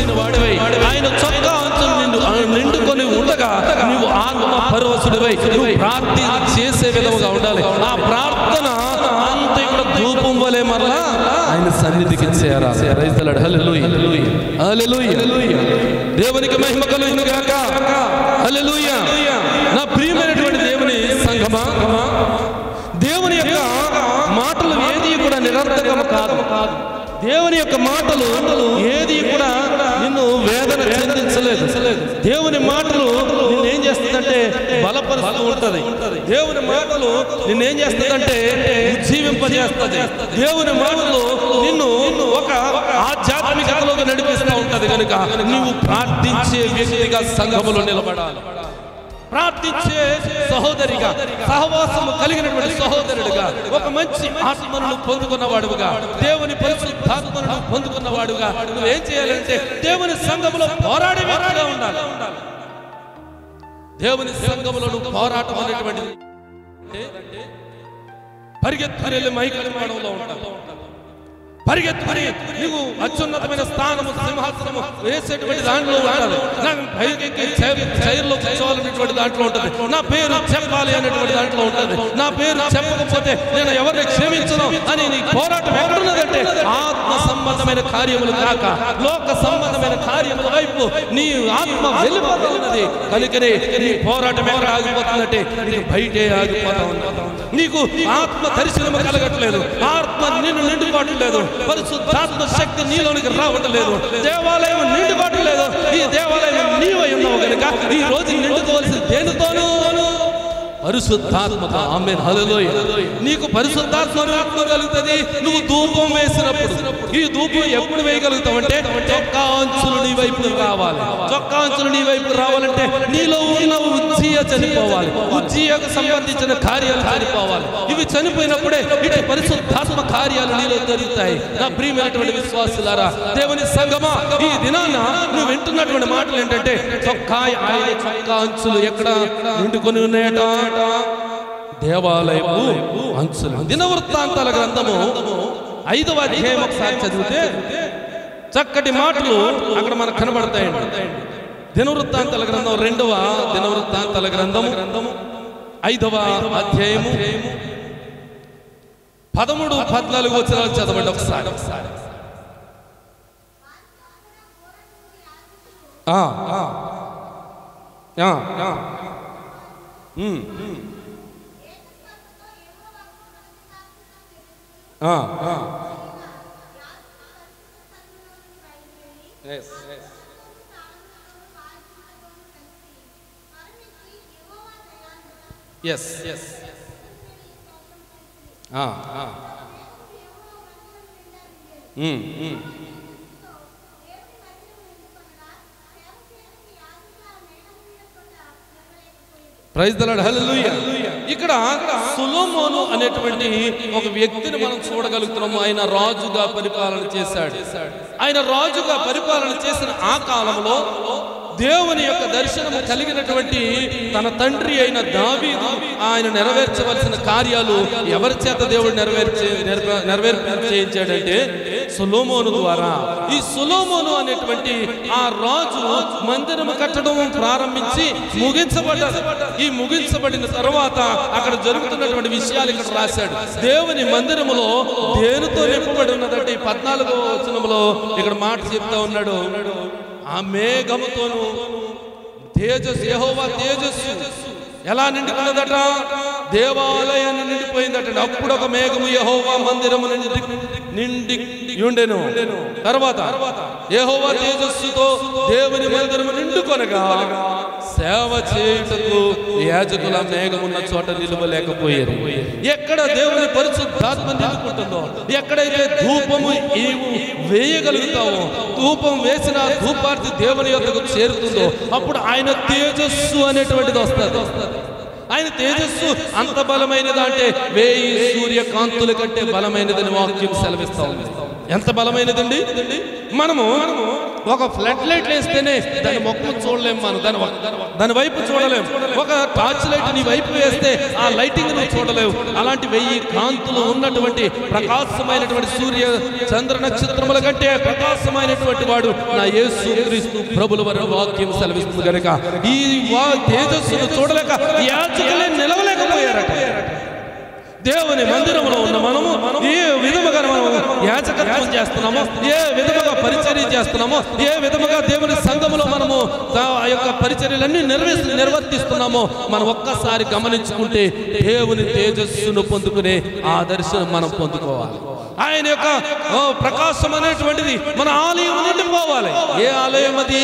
పరిశుద్ధమైన వాడివై ఆయన చొక్కా అంచులు నిండు నిండుకొని ఉండగా నువ్వు ఆత్మ పరవశుడివై నువ్వు ప్రార్థన చేసే విధముగా ఉండాలి ఆ ప్రార్థన అంత ఇక్కడ ధూపం వలె మరలా ఆయన సన్నిధికి చేరాలి రైతులాడు హల్లెలూయ హల్లెలూయ దేవునికి మహిమ కలుగును గాక హల్లెలూయ నా ప్రియమైనటువంటి దేవుని సంఘమా దేవుని యొక్క మాటలు ఏది కూడా నిరర్థకము కాదు దేవుని యొక్క మాటలు ఏది కూడా నిన్ను వేదన చెందించలేదు దేవుని మాటలు నిన్నేం చేస్తుందంటే బలపరుస్తూ ఉంటది దేవుని మాటలు నిన్నేం చేస్తుందంటే ఉజ్జీవింపజేస్తుంది దేవుని మాటలు నిన్ను ఒక ఆధ్యాత్మికతలోకి నడిపిస్తూ ఉంటది కనుక నీవు ప్రార్థించే వ్యక్తిగా సంఘములో నిలబడాలి ప్రార్థించే సహోదరిగా సహవాసము కలిగినటువంటి సహోదరుడిగా ఒక మంచి ఆత్మను పొందుకున్నవాడుగా దేవుని పరిశుద్ధాత్మను పొందుకున్నవాడుగా నువ్వేం చేయాలంటే దేవుని సంఘములో పోరాడే వ్యక్తిగా ఉండాలి దేవుని సంఘములో నువ్వు పోరాటం అనేటువంటిది పరిగెత్తుకుని మైకడంలో ఉంటావు పరిగెత్తుకుని నువ్వు అత్యున్నతమైన స్థానము సింహాసనము వేసేటువంటి దాంట్లో ఉండాలి నాకు పైకెక్కి చై- చైర్లో కూర్చోవాలనేటువంటి దాంట్లో ఉంటుంది నా పేరు చెప్పాలి అనేటువంటి దాంట్లో ఉంటుంది నా పేరు చెప్పకపోతే నేను ఎవరిని క్షమించను అని నీ పోరాటం ఎక్కడున్నదంటే ఆత్మ సంబంధమైన కార్యములు కాక లోక సంబంధమైన కార్యముల వైపు నీ ఆత్మ వెళ్ళిపోతూ ఉన్నది కనుకనే నీ పోరాటం ఎక్కడ ఆగిపోతుందంటే నీకు బయటే ఆగిపోతా ఉన్నది నీకు ఆత్మ దర్శనము కలగట్లేదు ఆత్మ నిన్ను నిండుకోవటం లేదు పరిశుద్ధాత్మ శక్తి నీలోనికి రావటం లేదు దేవాలయం నిండుకోవటం లేదు ఈ దేవాలయం నీవై ఉన్నావు కనుక ఈ రోజు నిండుకోవాల్సింది దేనితోనూ పరిశుద్ధాత్మక ఆమెన్ హల్లెలూయా నీకు పరిశుద్ధాత్మ ఆత్మ కలుగుతుంది నువ్వు ధూపం వేసినప్పుడు ఈ ధూపం ఎప్పుడు వేయగలుగుతావంటే చొక్కా అంచులు నీ వైపు రావాలి చొక్కా అంచులు నీ వైపు రావాలంటే నీలో ఉన్న ఉజ్జీయ చనిపోవాలి ఉజ్జీయకు సంబంధించిన కార్యాలు చనిపోవాలి ఇవి చనిపోయినప్పుడే ఇటు పరిశుద్ధాత్మ కార్యాలు నీలో జరుగుతాయి నా ప్రియమైనటువంటి విశ్వాసులారా దేవుని సంగమా ఈ దినాన నువ్వు వింటున్నటువంటి మాటలు ఏంటంటే చొక్కా ఆయన చొక్కా అంచులు ఎక్కడ నిండుకొని ఉన్నాయట దేవాలయపు అంచులు దినవృత్తాంతాల గ్రంథము ఐదవ అధ్యాయం ఒకసారి చదివితే చక్కటి మాటలు అక్కడ మనకు కనబడతాయండి దినవృత్తాంతాల గ్రంథం రెండవ దినవృత్తాంతాల గ్రంథము ఐదవ అధ్యాయము పదమూడు పద్నాలుగు వచ్చిన చదవండి ఒకసారి ఆ, ఆ. ఆ, ఆ. ఉమ్, ఉమ్. ఆ, ఆ. Yes, yes. Yes, yes. ఆ, ఆ. ఉమ్, ఉమ్. ప్రైజ్ దలాడ్ హల్లెలూయా ఇక్కడ సులోమోను అనేటువంటి ఒక వ్యక్తిని మనం చూడగలుగుతున్నాము ఆయన రాజుగా పరిపాలన చేశాడు ఆయన రాజుగా పరిపాలన చేసిన ఆ కాలంలో దేవుని యొక్క దర్శనము కలిగినటువంటి తన తండ్రి అయిన దావీదు ఆయన నెరవేర్చవలసిన కార్యాలు ఎవరి చేత దేవుడు నెరవేర్చే నెరవే- నెరవేర్చేయించాడంటే సులోమోను ద్వారా ఈ సులోమోను అనేటువంటి ఆ రాజు మందిరము కట్టడం ప్రారంభించి ముగించబడ్డాడు ఈ ముగించబడిన తర్వాత అక్కడ జరుగుతున్నటువంటి విషయాలు ఇక్కడ రాశాడు దేవుని మందిరములో దేనితో నింపబడి ఉన్నదంటే ఈ పద్నాలుగో వచనములో ఇక్కడ మాట చెప్తా ఉన్నాడు ఆ మేఘముతోను తేజస్సు యెహోవా తేజస్సు ఎలా నిండుకున్నదట దేవాలయాన్ని నిండిపోయిందట అప్పుడు ఒక మేఘము యెహోవా మందిరము నిండి నిండి ఉండెను తర్వాత యెహోవా తేజస్సుతో దేవుని మందిరము నిండుకొనగా సేవ చేయుటకు యాజకుల మేఘమున్న చోట నిలువలేకపోయేది ఎక్కడ దేవుని పరిశుద్ధాత్మ నిలుపుకుంటుందో ఎక్కడైతే ధూపము ఈవు వేయగలుగుతావో ధూపం వేసిన ధూపార్తి దేవుని యొక్కకు చేరుతుందో అప్పుడు ఆయన తేజస్సు అనేటువంటిది వస్తుంది ఆయన తేజస్సు అంత బలమైనది అంటే వేయి సూర్యకాంతుల కంటే బలమైనదని వాక్యం సెలవిస్తా ఉంది ఎంత బలమైనదండి మనము ఒక ఫ్లడ్ లైట్ వేస్తేనే దాని మొక్కలు చూడలేము మనం దాని వ- దాని వైపు చూడలేము ఒక టార్చ్ లైట్ నీ వైపు వేస్తే ఆ లైటింగ్ నువ్వు చూడలేవు అలాంటి వెయ్యి కాంతులు ఉన్నటువంటి ప్రకాశమైనటువంటి సూర్య చంద్ర నక్షత్రముల కంటే ప్రకాశమైనటువంటి వాడు నా యేసు క్రీస్తు ప్రభుల వారి వాక్యం సెలవిస్తుంది కనుక ఈ వా తేజస్సును చూడలేక యాచకులే నిలవలేకపోయారట దేవుని మందిరంలో ఉన్న మనము ఏ విధముగా మనము యాచకత్వం చేస్తున్నామో ఏ విధముగా పరిచర్య చేస్తున్నామో ఏ విధముగా దేవుని సంఘములో మనము దా- ఆ యొక్క పరిచర్యలన్నీ నిర్వహి నిర్వర్తిస్తున్నామో మనం ఒక్కసారి గమనించుకుంటే దేవుని తేజస్సును పొందుకునే ఆ దర్శనం మనం పొందుకోవాలి ఆయన యొక్క ఓ, ప్రకాశం అనేటువంటిది మన ఆలయం నిండిపోవాలి ఏ ఆలయం అది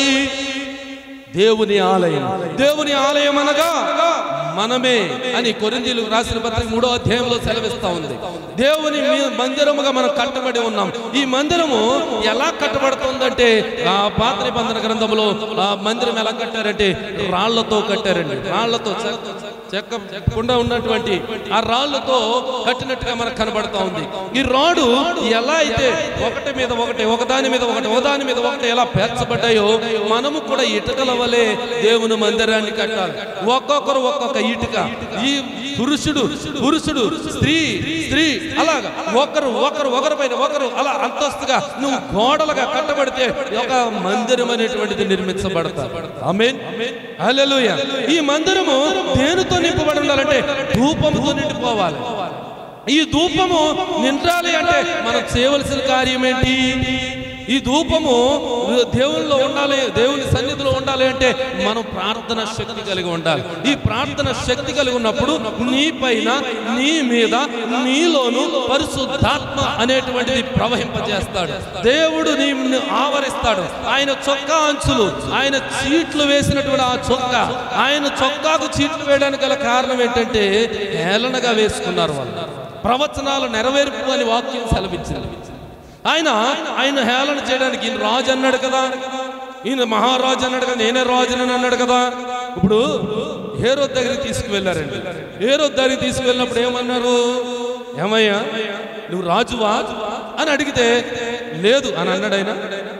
దేవుని ఆలయం దేవుని ఆలయం అనగా మనమే అని కొరిందీలు రాసిన పత్రిక మూడో అధ్యాయంలో సెలవిస్తా ఉంది దేవుని మీ- మందిరముగా మనం కట్టబడి ఉన్నాం ఈ మందిరము ఎలా కట్టబడుతుందంటే ఆ పాత నిబంధన గ్రంథంలో ఆ మందిరం ఎలా కట్టారంటే రాళ్లతో కట్టారండి రాళ్లతో చె- చెక్క చెక్కకుండా ఉన్నటువంటి ఆ రాళ్లతో కట్టినట్టుగా మనకు కనబడతా ఉంది ఈ రాడు ఎలా అయితే ఒకటి మీద ఒకటి ఒకదాని మీద ఒకటి ఒకదాని మీద ఒకటి ఎలా పేర్చబడ్డాయో మనము కూడా ఇటుకల వలె దేవుని మందిరాన్ని కట్టాలి ఒక్కొక్కరు ఒక్కొక్క ఇటుక ఈ పురుషుడు పురుషుడు స్త్రీ స్త్రీ అలాగా ఒకరు ఒకరు ఒకరి పైన ఒకరు అలా అంతస్తుగా నువ్వు గోడలుగా కట్టబడితే ఒక మందిరం అనేటువంటిది నిర్మించబడతా ఆమేన్ హల్లెలూయా ఈ మందిరము దేనితో నింపబడి ఉండాలంటే ధూపముతో నిండిపోవాలి ఈ ధూపము నిండాలి అంటే మనం చేయవలసిన కార్యం ఏంటి ఈ ధూపము దేవునిలో ఉండాలి దేవుని సన్నిధిలో ఉండాలి అంటే మనం ప్రార్థన శక్తి కలిగి ఉండాలి ఈ ప్రార్థన శక్తి కలిగి ఉన్నప్పుడు నీ పైన నీ మీద నీలోను పరిశుద్ధాత్మ అనేటువంటిది ప్రవహింపజేస్తాడు దేవుడు నీ ఆవరిస్తాడు ఆయన చొక్కా అంచులు ఆయన చీట్లు వేసినటువంటి ఆ చొక్కా ఆయన చొక్కాకు చీట్లు వేయడానికి గల కారణం ఏంటంటే హేళనగా వేసుకున్నారు వాళ్ళు ప్రవచనాలు నెరవేర్పు అని వాక్యం సెలవిచ్చింది ఆయన ఆయన హేళన చేయడానికి ఈయన రాజు అన్నాడు కదా ఈయన మహారాజు అన్నాడు కదా నేనే రాజునని అన్నాడు కదా ఇప్పుడు హేరో దగ్గరికి తీసుకువెళ్ళారండి హేరో దగ్గరికి తీసుకువెళ్ళినప్పుడు ఏమన్నారు ఏమయ్యా నువ్వు రాజువా అని అడిగితే లేదు అని అన్నాడు ఆయన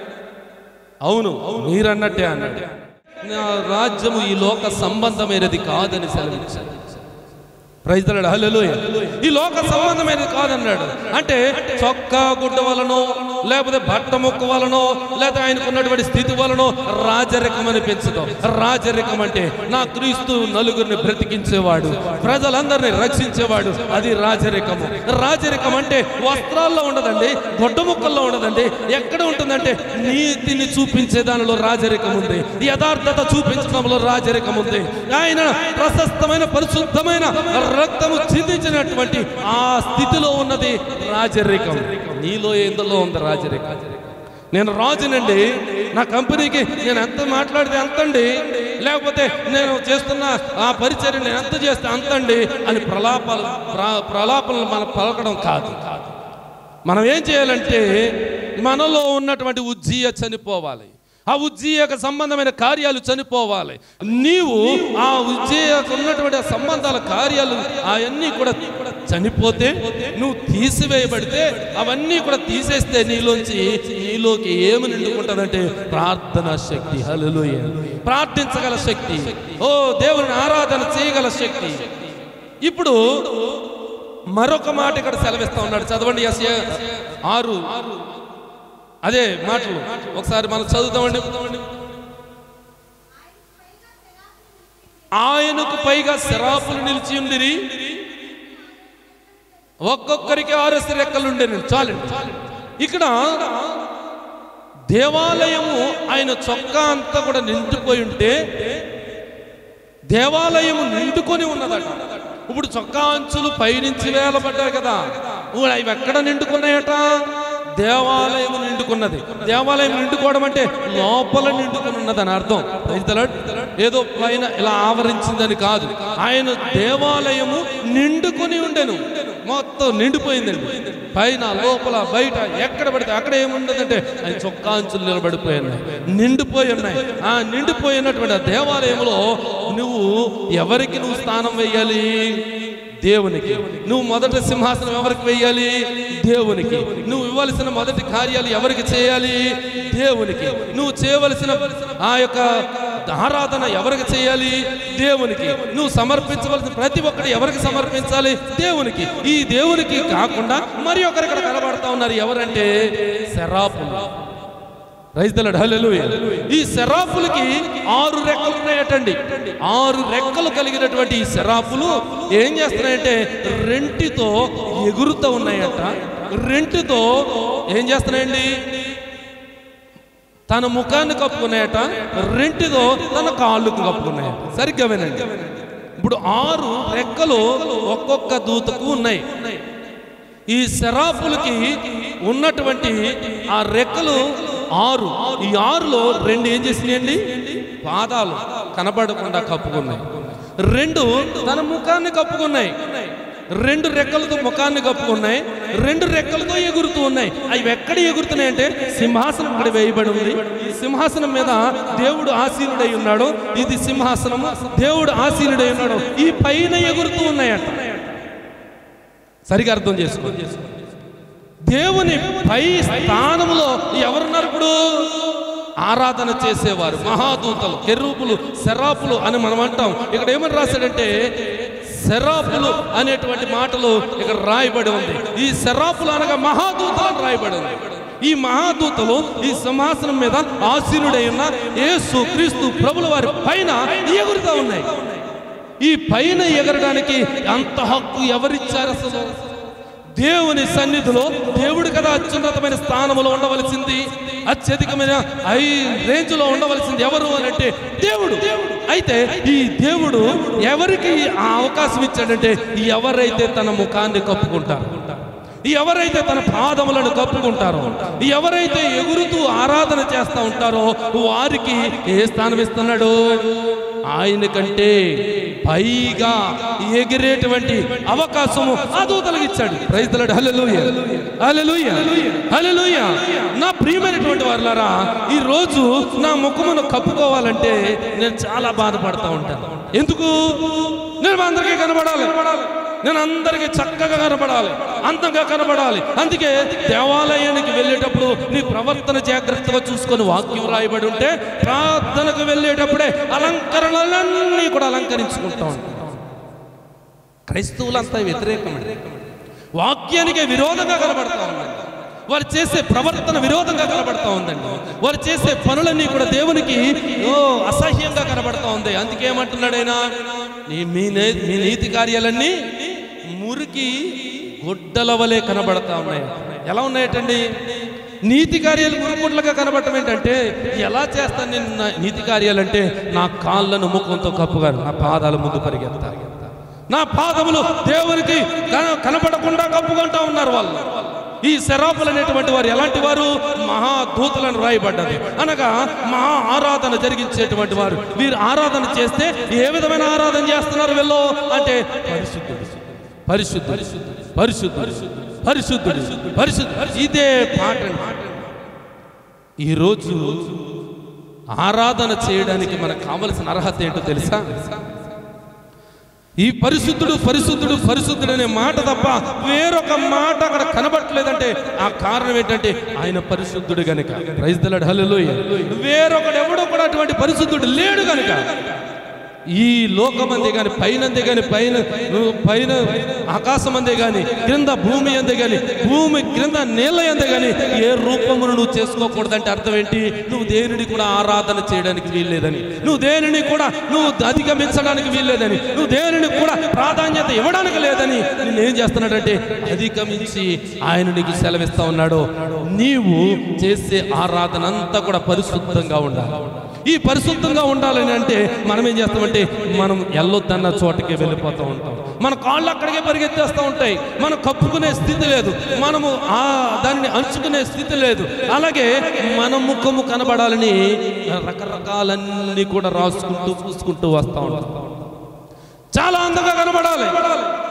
అవును మీరన్నట్టే అన్నాడు నా రాజ్యము ఈ లోక సంబంధమైనది కాదని సెలవిచ్చాడు ప్రైజ్లాడు హల్లెలూయ ఈ లోక సంబంధమైనది కాదన్నాడు అంటే చొక్కా గుడ్డ వలనో లేకపోతే బట్ట ముక్క వలనో లేదా ఆయనకు ఉన్నటువంటి స్థితి వలనో రాజరికం అనిపించదు రాజరికం అంటే నా క్రీస్తు నలుగురిని బ్రతికించేవాడు ప్రజలందరినీ రక్షించేవాడు అది రాజరికము రాజరికం అంటే వస్త్రాల్లో ఉండదండి గుడ్డ ముక్కల్లో ఉండదండి ఎక్కడ ఉంటుందంటే నీతిని చూపించే దానిలో రాజరికం ఉంది యథార్థత చూపించడంలో రాజరికం ఉంది ఆయన ప్రశస్తమైన పరిశుద్ధమైన రక్తము చిందించినటువంటి ఆ స్థితిలో ఉన్నది రాజరికం నీలో ఎందులో ఉంది రాజరికం నేను రాజునండి నా కంపెనీకి నేను ఎంత మాట్లాడితే అంతండి లేకపోతే నేను చేస్తున్న ఆ పరిచయం నేను ఎంత చేస్తే అంతండి అని ప్రలాపాలు ప్ర- ప్రలాపనలు మనం పలకడం కాదు మనం ఏం చేయాలంటే మనలో ఉన్నటువంటి ఉజ్జీయ చనిపోవాలి ఆ ఉజ్జీయకు సంబంధమైన కార్యాలు చనిపోవాలి నీవు ఆ ఉజ్జీయకు ఉన్నటువంటి ఆ సంబంధాల కార్యాలు అవన్నీ కూడా చనిపోతే నువ్వు తీసివేయబడితే అవన్నీ కూడా తీసేస్తే నీలోంచి నీలోకి ఏమి నిండుకుంటుందంటే ప్రార్థన శక్తి హల్లెలూయా ప్రార్థించగల శక్తి ఓ దేవుని ఆరాధన చేయగల శక్తి ఇప్పుడు మరొక మాట ఇక్కడ సెలవిస్తా ఉన్నాడు చదవండి ఎస్ ఆరు అదే మాటలు ఒకసారి మనం చదువుతామండి ఆయనకు పైగా శరాపులు నిలిచి ఉండిరి ఒక్కొక్కరికి ఆరసి రెక్కలు ఉండేది చాలండి ఇక్కడ దేవాలయము ఆయన చొక్కా అంతా కూడా నిండిపోయి ఉంటే దేవాలయము నిండుకొని ఉన్నదట ఇప్పుడు చొక్కా అంచులు పైనుంచి వేలబడ్డాయి కదా ఇప్పుడు అవి ఎక్కడ నిండుకున్నాయట దేవాలయం నిండుకున్నది దేవాలయం నిండుకోవడం అంటే లోపల నిండుకుని ఉన్నదని అర్థం Praise the Lord. ఏదో పైన ఇలా ఆవరించిందని కాదు ఆయన దేవాలయము నిండుకొని ఉండెను మొత్తం నిండిపోయిందండి పైన లోపల బయట ఎక్కడ పడితే అక్కడ ఏముండదంటే ఆయన చొక్కా అంచులు నిలబడిపోయి ఉన్నాయి నిండిపోయి ఉన్నాయి ఆ నిండిపోయినటువంటి ఆ దేవాలయంలో నువ్వు ఎవరికి నువ్వు స్థానం వేయాలి దేవునికి నువ్వు మొదట సింహాసనం ఎవరికి వేయాలి దేవునికి నువ్వు ఇవ్వాల్సిన మొదటి కార్యాలు ఎవరికి చేయాలి దేవునికి నువ్వు చేయవలసిన ఆ యొక్క ఆరాధన ఎవరికి చేయాలి దేవునికి నువ్వు సమర్పించవలసిన ప్రతి ఒక్కటి ఎవరికి సమర్పించాలి దేవునికి ఈ దేవునికి కాకుండా మరి ఒకరు ఇక్కడ కనబడతా ఉన్నారు ఎవరంటే శరాపులు రైతులడు హల్లెలూయా ఈ శరాపులకి ఆరు రెక్కలు ఉన్నాయటండి ఆరు రెక్కలు కలిగినటువంటి ఈ శరాపులు ఏం చేస్తున్నాయంటే రెంటితో ఎగురుతూ ఉన్నాయట రెంటితో ఏం చేస్తున్నాయండి తన ముఖాన్ని కప్పుకున్నాయట రెంటితో తన కాళ్ళకు కప్పుకున్నాయట సరిగ్గా వినండి ఇప్పుడు ఆరు రెక్కలు ఒక్కొక్క దూతకు ఉన్నాయి ఈ శరాపులకి ఉన్నటువంటి ఆ రెక్కలు ఆరు ఈ ఆరులో రెండు ఏం చేసినాయండి పాదాలు కనబడకుండా కప్పుకున్నాయి రెండు తన ముఖాన్ని కప్పుకున్నాయి రెండు రెక్కలతో ముఖాన్ని కప్పుకున్నాయి రెండు రెక్కలతో ఎగురుతూ ఉన్నాయి అవి ఎక్కడ ఎగురుతున్నాయి అంటే సింహాసనం ఇక్కడ వేయబడి ఉంది ఈ సింహాసనం మీద దేవుడు ఆసీనుడై ఉన్నాడు ఇది సింహాసనము దేవుడు ఆసీనుడై ఉన్నాడు ఈ పైన ఎగురుతూ ఉన్నాయట సరిగా అర్థం చేసుకో దేవుని పై స్థానములో ఎవరున్నారు ఇప్పుడు ఆరాధన చేసేవారు మహాదూతలు కెరూపులు శరాపులు అని మనం అంటాం ఇక్కడ ఏమని రాశాడంటే శరాపులు అనేటువంటి మాటలు ఇక్కడ రాయబడి ఉంది ఈ శరాపులు అనగా మహాదూతలు అని రాయబడి ఉంది ఈ మహాదూతలు ఈ సింహాసనం మీద ఆసీనుడై ఉన్న యేసు క్రీస్తు ప్రభుల వారి పైన ఎగురుతా ఉన్నాయి ఈ పైన ఎగరడానికి అంత హక్కు ఎవరిచ్చారు అసలు దేవుని సన్నిధిలో దేవుడు కదా అత్యున్నతమైన స్థానంలో ఉండవలసింది అత్యధికమైన ఐ రేంజ్లో ఉండవలసింది ఎవరు అని అంటే దేవుడు అయితే ఈ దేవుడు ఎవరికి ఆ అవకాశం ఇచ్చాడంటే ఎవరైతే తన ముఖాన్ని కప్పుకుంటారు ఎవరైతే తన పాదములను కప్పుకుంటారో ఎవరైతే ఎగురుతూ ఆరాధన చేస్తూ ఉంటారో వారికి ఏ స్థానం ఇస్తున్నాడు ఆయన కంటే పైగా ఎగిరేటువంటి అవకాశము ఆ దూతలకు ఇచ్చాడు రైతులడు హల్లెలూయ హల్లెలూయ హల్లెలూయ నా ప్రియమైనటువంటి వారులారా ఈ రోజు నా ముఖమును కప్పుకోవాలంటే నేను చాలా బాధపడతా ఉంటాను ఎందుకు నేను అందరికీ కనబడాలి నేను అందరికీ చక్కగా కనబడాలి అందంగా కనబడాలి అందుకే దేవాలయానికి వెళ్ళేటప్పుడు నీ ప్రవర్తన జాగ్రత్తగా చూసుకొని వాక్యం రాయబడి ఉంటే ప్రార్థనకు వెళ్ళేటప్పుడే అలంకరణలన్నీ కూడా అలంకరించుకుంటా ఉంటాం క్రైస్తవులంతా వ్యతిరేకమండి వాక్యానికి విరోధంగా కనబడతా ఉందండి వారు చేసే ప్రవర్తన విరోధంగా కనబడతా ఉందండి వారు చేసే పనులన్నీ కూడా దేవునికి ఓ అసహ్యంగా కనబడతా ఉంది అందుకేమంటున్నాడు ఆయన నీ మీ నే- మీ నీతి కార్యాలన్నీ మురికి గుడ్డల వలె కనబడతా ఉన్నాయి ఎలా ఉన్నాయటండి నీతి కార్యాలు మురుగుడ్లుగా కనబడటం ఏంటంటే ఎలా చేస్తాను నేను నా నీతి కార్యాలంటే నా కాళ్ళను ముఖంతో కప్పుగాను నా పాదాల ముందు పరిగెత్తాలి నా పాదములు దేవునికి కన- కనబడకుండా కప్పుకుంటా ఉన్నారు వాళ్ళు ఈ శరాపులు అనేటువంటి వారు ఎలాంటి వారు మహాదూతలను రాయబడ్డది అనగా మహా ఆరాధన జరిగించేటువంటి వారు వీరు ఆరాధన చేస్తే ఏ విధమైన ఆరాధన చేస్తున్నారు వీళ్ళు అంటే పరిశుద్ధుడు పరిశుద్ధుడు పరిశుద్ధుడు పరిశుద్ధుడు పరిశుద్ధుడు ఇదే పాట ఈరోజు ఆరాధన చేయడానికి మనకు కావలసిన అర్హత ఏంటో తెలుసా ఈ పరిశుద్ధుడు పరిశుద్ధుడు పరిశుద్ధుడు అనే మాట తప్ప వేరొక మాట అక్కడ కనబట్టలేదంటే ఆ కారణం ఏంటంటే ఆయన పరిశుద్ధుడు గనుక రైతులడు హల్లెలూయ వేరొకడు ఎవడో కూడా అటువంటి పరిశుద్ధుడు లేడు గనుక ఈ లోకమందే గాని పైనందే గాని పైన పైన ఆకాశం అందే గాని క్రింద భూమి అందే గాని భూమి క్రింద నేల అందే గాని ఏ రూపమును నువ్వు చేసుకోకూడదంటే అర్థం ఏంటి నువ్వు దేనిని కూడా ఆరాధన చేయడానికి వీల్లేదని నువ్వు దేనిని కూడా నువ్వు అధిగమించడానికి వీల్లేదని నువ్వు దేనిని కూడా ప్రాధాన్యత ఇవ్వడానికి లేదని నేను ఏం చేస్తున్నాడంటే అధిగమించి ఆయన నీకు సెలవిస్తా ఉన్నాడు నీవు చేసే ఆరాధన అంతా కూడా పరిశుద్ధంగా ఉండాలి ఈ పరిశుద్ధంగా ఉండాలని అంటే మనం ఏం చేస్తామంటే మనం ఎల్లొద్దన్న చోటకి వెళ్ళిపోతూ ఉంటాం మన కాళ్ళు అక్కడికే పరిగెత్తేస్తూ ఉంటాయి మనం కప్పుకునే స్థితి లేదు మనము ఆ దానిని అంచుకునే స్థితి లేదు అలాగే మన ముఖము కనబడాలని రకరకాలన్నీ కూడా రాసుకుంటూ పూసుకుంటూ వస్తూ ఉంటాం చాలా అందంగా కనబడాలి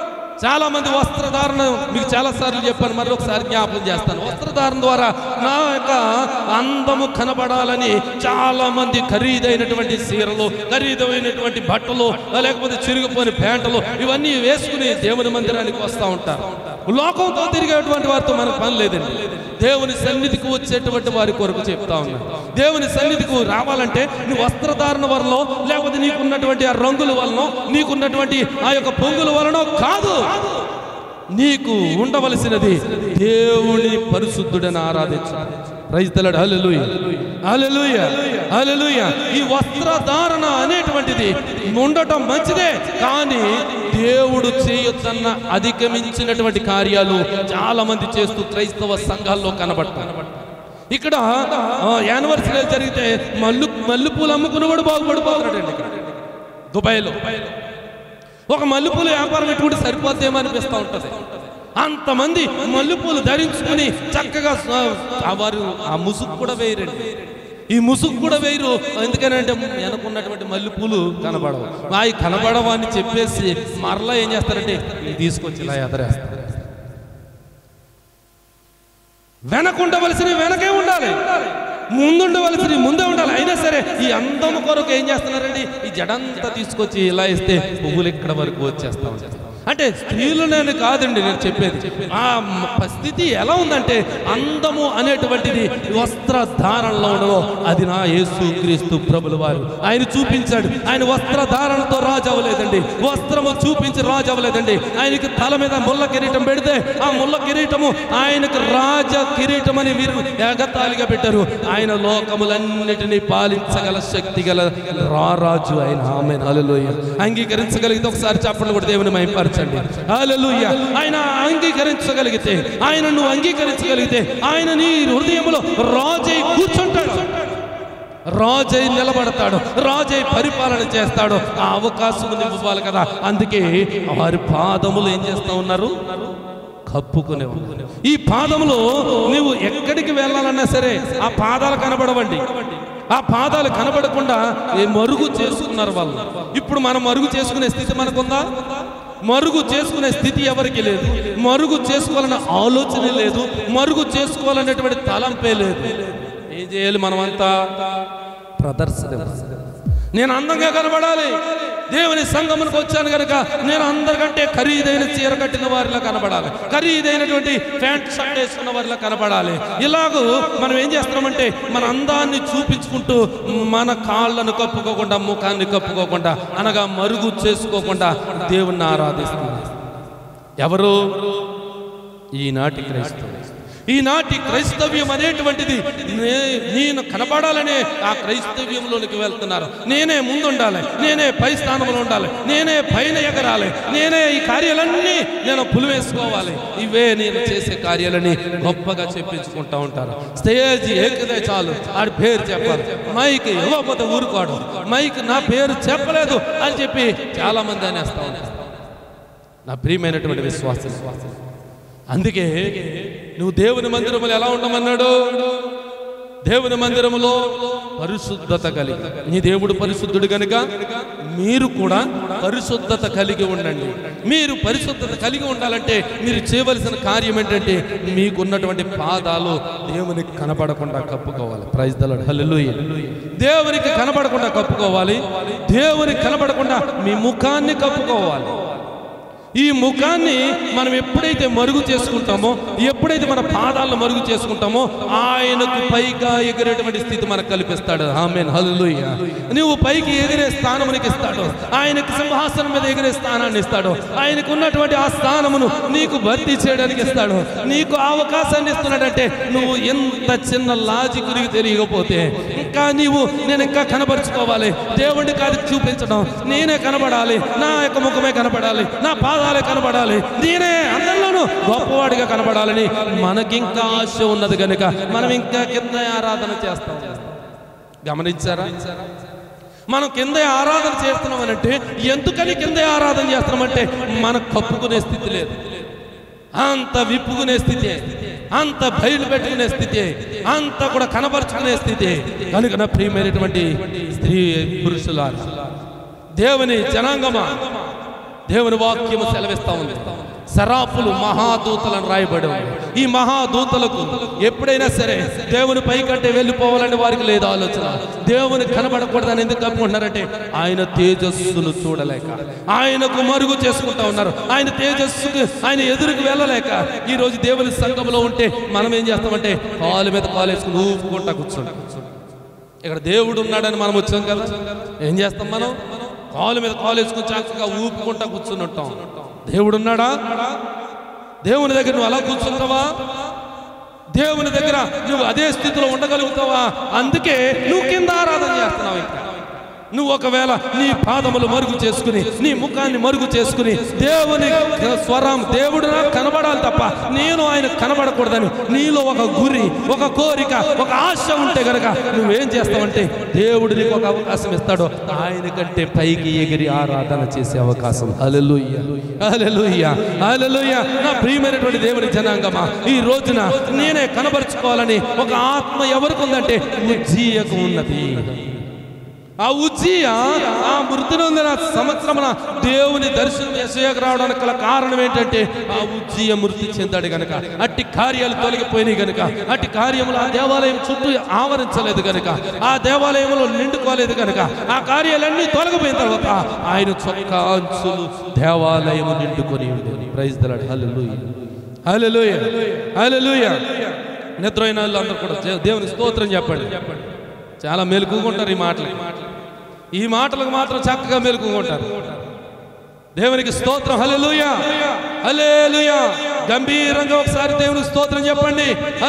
చాలా మంది వస్త్రధారణ మీకు చాలా సార్లు చెప్పాను మరి ఒకసారి జ్ఞాపకం చేస్తాను వస్త్రధారణ ద్వారా నా యొక్క అందము కనబడాలని చాలా మంది ఖరీదైనటువంటి చీరలు ఖరీదైనటువంటి బట్టలు లేకపోతే చిరిగిపోయిన ప్యాంటులు ఇవన్నీ వేసుకుని దేవుని మందిరానికి వస్తూ ఉంటారు లోకంతో తిరిగేటువంటి వారితో మనకు పని లేదండి దేవుని సన్నిధికి వచ్చేటువంటి వారి కొరకు చెప్తా ఉన్నాను దేవుని సన్నిధికి రావాలంటే నీ వస్త్రధారణ వలన లేకపోతే నీకున్నటువంటి ఆ రంగుల వలన నీకున్నటువంటి ఆ యొక్క పొంగుల వలన కాదు నీకు ఉండవలసినది దేవుని పరిశుద్ధుడని ఆరాధించాలి రైతులడు హల్లెలూయ హల్లెలూయ హల్లెలూయ ఈ వస్త్రధారణ అనేటువంటిది ఉండటం మంచిదే కానీ దేవుడు చేయొద్దన్న అధిగమించినటువంటి కార్యాలు చాలా మంది చేస్తూ క్రైస్తవ సంఘాల్లో కనబడతారు ఇక్కడ యానివర్సరీ జరిగితే మల్లు మల్లెపూలు అమ్ముకుని కూడా బాగుపడిపోతున్నాడండి ఇక్కడ దుబాయ్లో ఒక మల్లెపూల వ్యాపారం ఎటువంటి సరిపోతేమో అనిపిస్తూ ఉంటుంది అంతమంది మల్లెపూలు ధరించుకుని చక్కగా స- ఆ వారు ఆ ముసుగు కూడా వేయరండి ఈ ముసుగు కూడా వేయరు ఎందుకనంటే వెనకున్నటువంటి మల్లెపూలు కనబడవు అవి కనబడవు అని చెప్పేసి మరలా ఏం చేస్తారంటే ఇవి తీసుకొచ్చి ఇలా ఎదరేస్తారు వెనకుండవలసిన వెనకే ఉండాలి ముందుండవలసిన ముందే ఉండాలి అయినా సరే ఈ అందం కొరకు ఏం చేస్తున్నారండి ఈ జడంతా తీసుకొచ్చి ఇలా ఇస్తే పువ్వులు ఇక్కడ వరకు వచ్చేస్తా ఉంటాయి అంటే స్త్రీలు నేను కాదండి నేను చెప్పేది ఆ మ- పరిస్థితి ఎలా ఉందంటే అందము అనేటువంటిది వస్త్రధారణలో ఉండదు అది నా యేసు క్రీస్తు ప్రభుల వారు ఆయన చూపించాడు ఆయన వస్త్రధారణతో రాజు అవ్వలేదండి వస్త్రము చూపించి రాజు అవ్వలేదండి ఆయనకి తల మీద ముళ్ళ కిరీటం పెడితే ఆ ముళ్ళ కిరీటము ఆయనకు రాజ కిరీటం అని వీరు ఎగతాళిగా పెట్టారు ఆయన లోకములన్నిటినీ పాలించగల శక్తి గల రారాజు ఆయన ఆమె హల్లెలూయ అంగీకరించగలిగితే ఒకసారి చెప్పండి కూడా దేవుని మైపరచండి హల్లెలూయ ఆయన అంగీకరించగలిగితే ఆయన నువ్వు అంగీకరించగలిగితే ఆయన నీ హృదయంలో రాజై కూర్చుంటాడు రాజై నిలబడతాడు రాజై పరిపాలన చేస్తాడు ఆ అవకాశం నువ్వు ఇవ్వాలి కదా అందుకే వారి పాదములు ఏం చేస్తా ఉన్నారు కప్పుకునే ఉన్నారు. ఈ పాదములు నువ్వు ఎక్కడికి వెళ్ళాలన్నా సరే ఆ పాదాలు కనబడవండి ఆ పాదాలు కనబడకుండా ఏ మరుగు చేసుకున్నారు వాళ్ళు ఇప్పుడు మనం మరుగు చేసుకునే స్థితి మనకుందా మరుగు చేసుకునే స్థితి ఎవరికి లేదు మరుగు చేసుకోవాలన్న ఆలోచన లేదు మరుగు చేసుకోవాలనేటువంటి తలంపే లేదు ఏం చేయాలి మనమంతా ప్రదర్శన నేను అందంగా కనబడాలి దేవుని సంగమునికి వచ్చాను కనుక నేను అందరికంటే ఖరీదైన చీర కట్టిన వారిలా కనబడాలి ఖరీదైనటువంటి ప్యాంట్ షర్ట్ వేసుకున్న వారిలా కనబడాలి ఇలాగూ మనం ఏం చేస్తున్నామంటే మన అందాన్ని చూపించుకుంటూ మన కాళ్ళను కప్పుకోకుండా ముఖాన్ని కప్పుకోకుండా అనగా మరుగు చేసుకోకుండా దేవుణ్ణి ఆరాధిస్తున్నాం ఎవరు ఈనాటి క్రైస్తవులు ఈనాటి క్రైస్తవ్యం అనేటువంటిది నే- నేను కనబడాలనే ఆ క్రైస్తవ్యంలోనికి వెళ్తున్నారు నేనే ముందుండాలి నేనే పై స్థానంలో ఉండాలి నేనే పైన ఎగరాలి నేనే ఈ కార్యాలన్నీ నేను పులివేసుకోవాలి ఇవే నేను చేసే కార్యాలని గొప్పగా చెప్పించుకుంటా ఉంటారు స్టేజ్ ఎక్కితే చాలు ఆడి పేరు చెప్పాలి మైక్ ఇవ్వకపోతే ఊరుకోడు మైక్ నా పేరు చెప్పలేదు అని చెప్పి చాలా మంది అనేస్తా ఉంటారు నా ప్రియమైనటువంటి విశ్వాసం అందుకే నువ్వు దేవుని మందిరములు ఎలా ఉండమన్నాడు దేవుని మందిరములో పరిశుద్ధత కలిగి నీ దేవుడు పరిశుద్ధుడు కనుక మీరు కూడా పరిశుద్ధత కలిగి ఉండండి మీరు పరిశుద్ధత కలిగి ఉండాలంటే మీరు చేయవలసిన కార్యం ఏంటంటే మీకున్నటువంటి పాదాలు దేవునికి కనపడకుండా కప్పుకోవాలి ప్రైజ్ దళ హల్లెలూయా దేవునికి కనపడకుండా కప్పుకోవాలి దేవునికి కనపడకుండా మీ ముఖాన్ని కప్పుకోవాలి ఈ ముఖాన్ని మనం ఎప్పుడైతే మరుగు చేసుకుంటామో ఎప్పుడైతే మన పాదాలను మరుగు చేసుకుంటామో ఆయనకు పైగా ఎగిరేటువంటి స్థితి మనకు కల్పిస్తాడు ఆమెన్ హల్లెలూయా నువ్వు పైకి ఎగిరే స్థానం నీకు ఇస్తాడు ఆయనకు సింహాసనం మీద ఎగిరే స్థానాన్ని ఇస్తాడు ఆయనకు ఉన్నటువంటి ఆ స్థానమును నీకు భర్తీ చేయడానికి ఇస్తాడు నీకు ఆ అవకాశాన్ని ఇస్తున్నాడంటే నువ్వు ఎంత చిన్న లాజిక్ నీకు తెలియకపోతే ఇంకా నీవు నేను ఇంకా కనబరుచుకోవాలి దేవుడిని కాదు చూపించడం నేనే కనబడాలి నా యొక్క ముఖమే కనబడాలి నా పాదాలే కనబడాలి నేనే అందరిలోనూ గొప్పవాడిగా కనబడాలని మనకింకా ఆశ ఉన్నది కనుక మనం ఇంకా కింద ఆరాధన చేస్తాం గమనించారా మనం కింద ఆరాధన చేస్తున్నాం అంటే ఎందుకని కింద ఆరాధన చేస్తున్నామంటే మన కప్పుకునే స్థితి లేదు అంత విప్పుకునే స్థితి అంత బయలు పెట్టుకునే స్థితి అంత కూడా కనబరుచుకునే స్థితి కనుక నా ప్రియమైనటువంటి స్త్రీ పురుషుల దేవుని జనాంగమా దేవుని వాక్యము సెలవిస్తా ఉంది సరాపులు మహాదూతలను రాయబడి ఉంది. ఈ మహాదూతలకు ఎప్పుడైనా సరే దేవుని పైకంటే వెళ్ళిపోవాలని వారికి లేదు ఆలోచన దేవుని కనబడకూడదని ఎందుకు కప్పుకుంటున్నారంటే ఆయన తేజస్సును చూడలేక ఆయనకు మరుగు చేసుకుంటా ఉన్నారు ఆయన తేజస్సుకు ఆయన ఎదురుకు వెళ్ళలేక ఈ రోజు దేవుని సంఘంలో ఉంటే మనం ఏం చేస్తామంటే కాలు మీద కాలు వేసుకుని ఊపుకుంటా కూర్చోండి ఇక్కడ దేవుడు ఉన్నాడని మనం వచ్చాం కదా ఏం చేస్తాం మనం కాలు మీద కాలు వేసుకుని చక్కగా ఊపుకుంటా కూర్చుని ఉంటాం దేవుడు ఉన్నాడా దేవుని దగ్గర నువ్వు అలా కూర్చుంటావా దేవుని దగ్గర నువ్వు అదే స్థితిలో ఉండగలుగుతావా అందుకే నువ్వు కింద ఆరాధన చేస్తున్నావు ఇంకా నువ్వు ఒకవేళ నీ పాదములు మరుగు చేసుకుని నీ ముఖాన్ని మరుగు చేసుకుని దేవుని స్వరం దేవుడు నాకు కనబడాలి తప్ప నేను ఆయన కనబడకూడదని నీలో ఒక గురి ఒక కోరిక ఒక ఆశ ఉంటే గనక నువ్వేం చేస్తావంటే దేవుడు నీకు ఒక అవకాశం ఇస్తాడు ఆయన కంటే పైకి ఎగిరి ఆరాధన చేసే అవకాశం హల్లెలూయా హల్లెలూయా హల్లెలూయా నా ప్రియమైనటువంటి దేవుని జనాంగమా ఈ రోజున నేనే కనబరుచుకోవాలని ఒక ఆత్మ ఎవరికి ఉందంటే ఉజ్జీయకు ఉన్నది ఆ ఉజ్జీయ ఆ మృతి నొందిన సంవత్సరమున దేవుని దర్శనం యశయకు రావడానికి గల కారణం ఏంటంటే ఆ ఉజ్జీయ మృతి చెందాడు గనక అట్టి కార్యాలు తొలగిపోయినాయి గనక అట్టి కార్యములు ఆ దేవాలయం చుట్టూ ఆవరించలేదు గనక ఆ దేవాలయంలో నిండుకోలేదు గనక ఆ కార్యాలన్నీ తొలగిపోయిన తర్వాత ఆయన చొక్కా అంచులు దేవాలయము నిండుకొని ఉండేది ప్రైజ్ దలాడు హల్లెలూయా హల్లెలూయా హల్లెలూయా నిద్ర అయిన వాళ్ళు అందరూ కూడా దే- దేవుని స్తోత్రం చెప్పండి చాలా మెలుకుంటారు ఈ మాటలు ఈ మాటలకు మాత్రం చక్కగా మెలుకుంటారు దేవునికి స్తోత్రం హల్లెలూయా హల్లెలూయా గంభీరంగా ఒకసారి దేవునికి స్తోత్రం చెప్పండి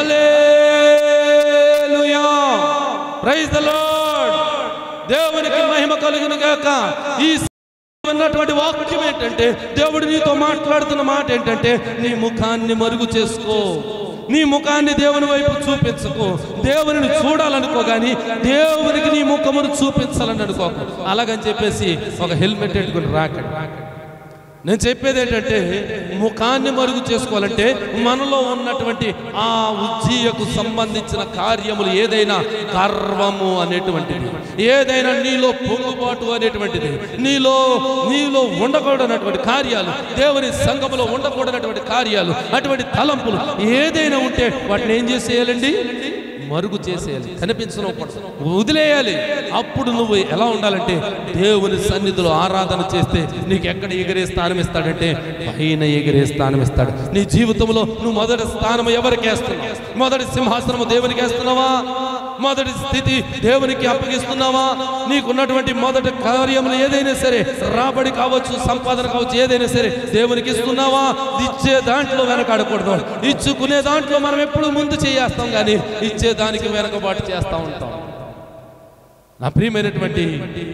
హల్లెలూయా ప్రైజ్ ద లార్డ్ దేవునికి మహిమ కలుగును గాక ఈ ఉన్నటువంటి వాక్యం ఏంటంటే దేవుడు నీతో మాట్లాడుతున్న మాట ఏంటంటే నీ ముఖాన్ని మరుగు చేసుకో నీ ముఖాన్ని దేవుని వైపు చూపించకు దేవునిని చూడాలనుకో కానీ దేవునికి నీ ముఖమును చూపించాలని అనుకోకు అలాగని చెప్పేసి ఒక హెల్మెట్ పెట్టుకుని రాకండి నేను చెప్పేది ఏంటంటే ముఖాన్ని మరుగు చేసుకోవాలంటే మనలో ఉన్నటువంటి ఆ ఉజ్జీయకు సంబంధించిన కార్యములు ఏదైనా గర్వము అనేటువంటిది ఏదైనా నీలో పొంగుబాటు అనేటువంటిది నీలో నీలో ఉండకూడనటువంటి కార్యాలు దేవుని సంఘములో ఉండకూడనటువంటి కార్యాలు అటువంటి తలంపులు ఏదైనా ఉంటే వాటిని ఏం చేసేయాలండి మరుగు చేసేయాలి కనిపించకూడదు వదిలేయాలి అప్పుడు నువ్వు ఎలా ఉండాలంటే దేవుని సన్నిధిలో ఆరాధన చేస్తే నీకు ఎక్కడ ఎగిరే స్థానం ఇస్తాడంటే పైన ఎగిరే స్థానం ఇస్తాడు నీ జీవితంలో నువ్వు మొదటి స్థానం ఎవరికి వేస్తున్నావు మొదటి సింహాసనము దేవునికి వేస్తున్నావా మొదటి స్థితి దేవునికి అప్పగిస్తున్నావా నీకున్నటువంటి మొదటి కార్యములు ఏదైనా సరే రాబడి కావచ్చు సంపాదన కావచ్చు ఏదైనా సరే దేవునికి ఇస్తున్నావా ఇచ్చే దాంట్లో వెనకాడకూడదు ఇచ్చుకునే దాంట్లో మనం ఎప్పుడు ముందు చేయేస్తాం కానీ ఇచ్చే దానికి వెనకబాటు చేస్తూ ఉంటాం నా ప్రియమైనటువంటి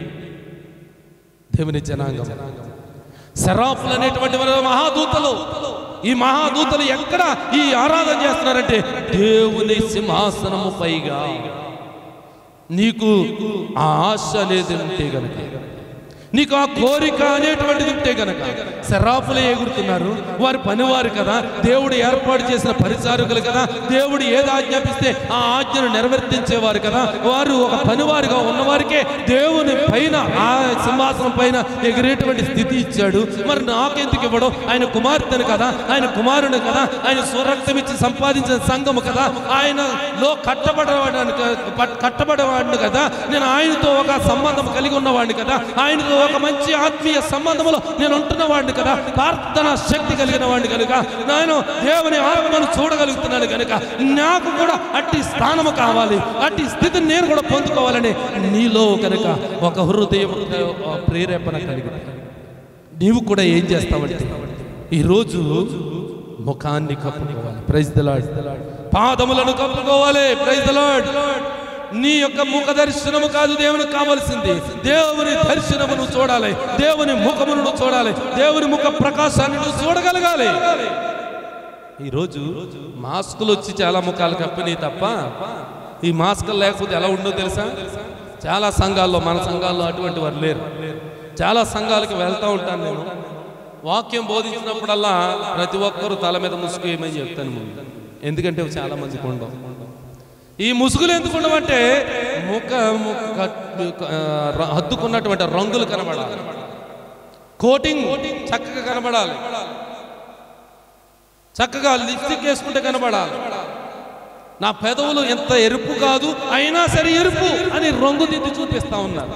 దేవుని జనాంగం శరాఫులు అనేటువంటి వారు మహాదూతలు ఈ మహాదూతలు ఎక్కడ ఈ ఆరాధన చేస్తున్నారంటే దేవుని సింహాసనము పైగా నీకు ఆ ఆశ అనేది ఉంటే గనక నీకు ఆ కోరిక అనేటువంటిది ఉంటే గనక శరాపులు ఎగురుతున్నారు వారి పనివారు కదా దేవుడు ఏర్పాటు చేసిన పరిచారకులు కదా దేవుడు ఏది ఆజ్ఞాపిస్తే ఆ ఆజ్ఞను నెరవేర్తించేవారు కదా వారు ఒక పనివారుగా ఉన్నవారికే దేవుని పైన ఆ సింహాసనం పైన ఎగిరేటువంటి స్థితి ఇచ్చాడు మరి నాకెందుకు ఇవ్వడం ఆయన కుమార్తెను కదా ఆయన కుమారుని కదా ఆయన స్వరక్తం ఇచ్చి సంపాదించిన సంఘము కదా ఆయనలో కట్టబడవాడిని కట్టబడేవాడిని కదా నేను ఆయనతో ఒక సంబంధం కలిగి ఉన్నవాడిని కదా ఆయనతో ఒక మంచి ఆత్మీయ సంబంధంలో నేను ఉంటున్నవాడిని కదా ప్రార్థన శక్తి కలిగిన వాడిని కనుక నేను దేవుని ఆత్మను చూడగలుగుతున్నాను కనుక నాకు కూడా అట్టి స్థానము కావాలి అట్టి స్థితిని నేను కూడా పొందుకోవాలని నీలో కనుక ఒక హృదయం ఆ ప్రేరేపణ కలిగి నీవు కూడా ఏం చేస్తావంటే ఈరోజు ముఖాన్ని కప్పుకోవాలి ప్రైజ్ ద లార్డ్ పాదములను కప్పుకోవాలి ప్రైజ్ ద లార్డ్ నీ యొక్క ముఖ దర్శనము కాదు దేవునికి కావాల్సింది దేవుని దర్శనము నువ్వు చూడాలి దేవుని ముఖమును నువ్వు చూడాలి దేవుని ముఖ ప్రకాశాన్ని నువ్వు చూడగలగాలి ఈరోజు మాస్కులు వచ్చి చాలా ముఖాలు కప్పినాయి తప్ప ఈ మాస్కులు లేకపోతే ఎలా ఉండో తెలుసా చాలా సంఘాల్లో మన సంఘాల్లో అటువంటి వారు లేరు చాలా సంఘాలకి వెళ్తూ ఉంటాను నేను వాక్యం బోధించినప్పుడల్లా ప్రతి ఒక్కరూ తల మీద ముసుగు ఏమని చెప్తాను ముందు ఎందుకంటే అవి చాలా మందికి ఉండవు ఈ ముసుగులు ఎందుకు ఉండవంటే ముఖ ముఖ ఆ, ర- హద్దుకున్నటువంటి రంగులు కనబడాలి కోటింగ్ చక్కగా కనబడాలి చక్కగా లిప్స్టిక్ వేసుకుంటే కనబడాలి నా పెదవులు ఎంత ఎరుపు కాదు అయినా సరే ఎరుపు అని రంగు దిద్ది చూపిస్తా ఉన్నారు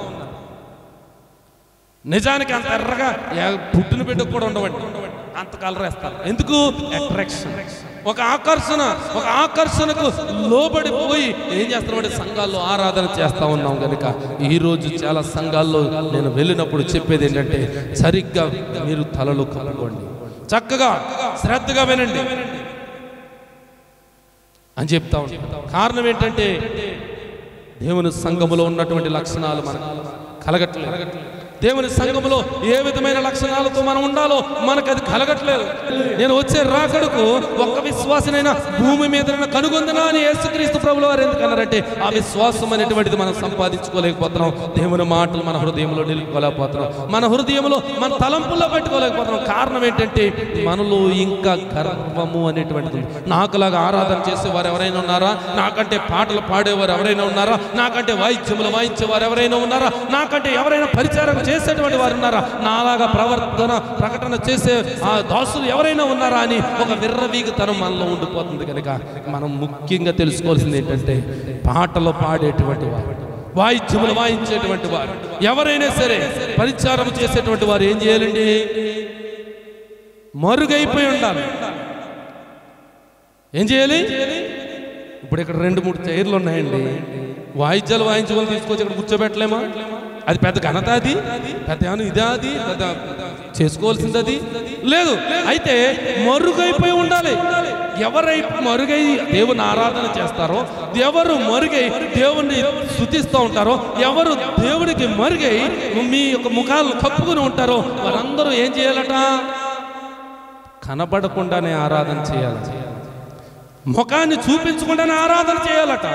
నిజానికి అంత ఎర్రగా ఏ- పుట్టిన బిడ్డ కూడా ఉండవండి అంత కలర్ వేస్తారు ఎందుకు అట్రాక్షన్ ఒక ఆకర్షణ ఒక ఆకర్షణకు లోబడిపోయి ఏం చేస్తామంటే సంఘాల్లో ఆరాధన చేస్తా ఉన్నాం కనుక ఈ రోజు చాలా సంఘాల్లో నేను వెళ్ళినప్పుడు చెప్పేది ఏంటంటే సరిగ్గా మీరు తలలు కలుకోండి చక్కగా శ్రద్ధగా వినండి అని చెప్తా ఉంటాం కారణం ఏంటంటే దేవుని సంఘములో ఉన్నటువంటి లక్షణాలు మనకు కలగట్లేదు దేవుని సంఘములో ఏ విధమైన లక్షణాలతో మనం ఉండాలో మనకు అది కలగట్లేదు నేను వచ్చే రాకడకు ఒక్క విశ్వాసనైనా భూమి మీద కనుగొందనా అని యేసుక్రీస్తు ప్రభుల వారు ఎందుకన్నారంటే ఆ విశ్వాసం అనేటువంటిది మనం సంపాదించుకోలేకపోతున్నాం దేవుని మాటలు మన హృదయంలో నిలుపుకోలేకపోతున్నాం మన హృదయంలో మన తలంపుల్లో పెట్టుకోలేకపోతున్నాం కారణం ఏంటంటే మనలో ఇంకా గర్వము అనేటువంటిది ఉంది. నాకులాగా ఆరాధన చేసేవారు ఎవరైనా ఉన్నారా నాకంటే పాటలు పాడేవారు ఎవరైనా ఉన్నారా నాకంటే వాయిద్యములు వాయించేవారు ఎవరైనా ఉన్నారా నాకంటే ఎవరైనా పరిచారం చేసేటువంటి వారు ఉన్నారా నాలాగా ప్రవర్తన ప్రకటన చేసే ఆ దాసులు ఎవరైనా ఉన్నారా అని ఒక విర్రవీగుతనం మనలో ఉండిపోతుంది కనుక మనం ముఖ్యంగా తెలుసుకోవాల్సింది ఏంటంటే పాటలు పాడేటువంటి వారు వాయిద్యములు వాయించేటువంటి వారు ఎవరైనా సరే పరిచారం చేసేటువంటి వారు ఏం చేయాలండి మరుగైపోయి ఉండాలి ఏం చేయాలి ఇప్పుడు ఇక్కడ రెండు మూడు చైర్లు ఉన్నాయండి వాయిద్యాలు వాయించుకొని తీసుకొచ్చి ఇక్కడ కూర్చోబెట్టలేమా అది పెద్ద ఘనత అది పెద్ద ఏమన్నా ఇదా అది పెద్ద చేసుకోవాల్సింది అది లేదు అయితే మరుగైపోయి ఉండాలి ఎవరై మరుగై దేవుని ఆరాధన చేస్తారో ఎవరు మరుగై దేవుణ్ణి స్థుతిస్తూ ఉంటారో ఎవరు దేవుడికి మరుగై మీ యొక్క ముఖాలను కప్పుకొని ఉంటారో వారందరూ ఏం చేయాలట కనబడకుండానే ఆరాధన చేయాలి ముఖాన్ని చూపించకుండానే ఆరాధన చేయాలట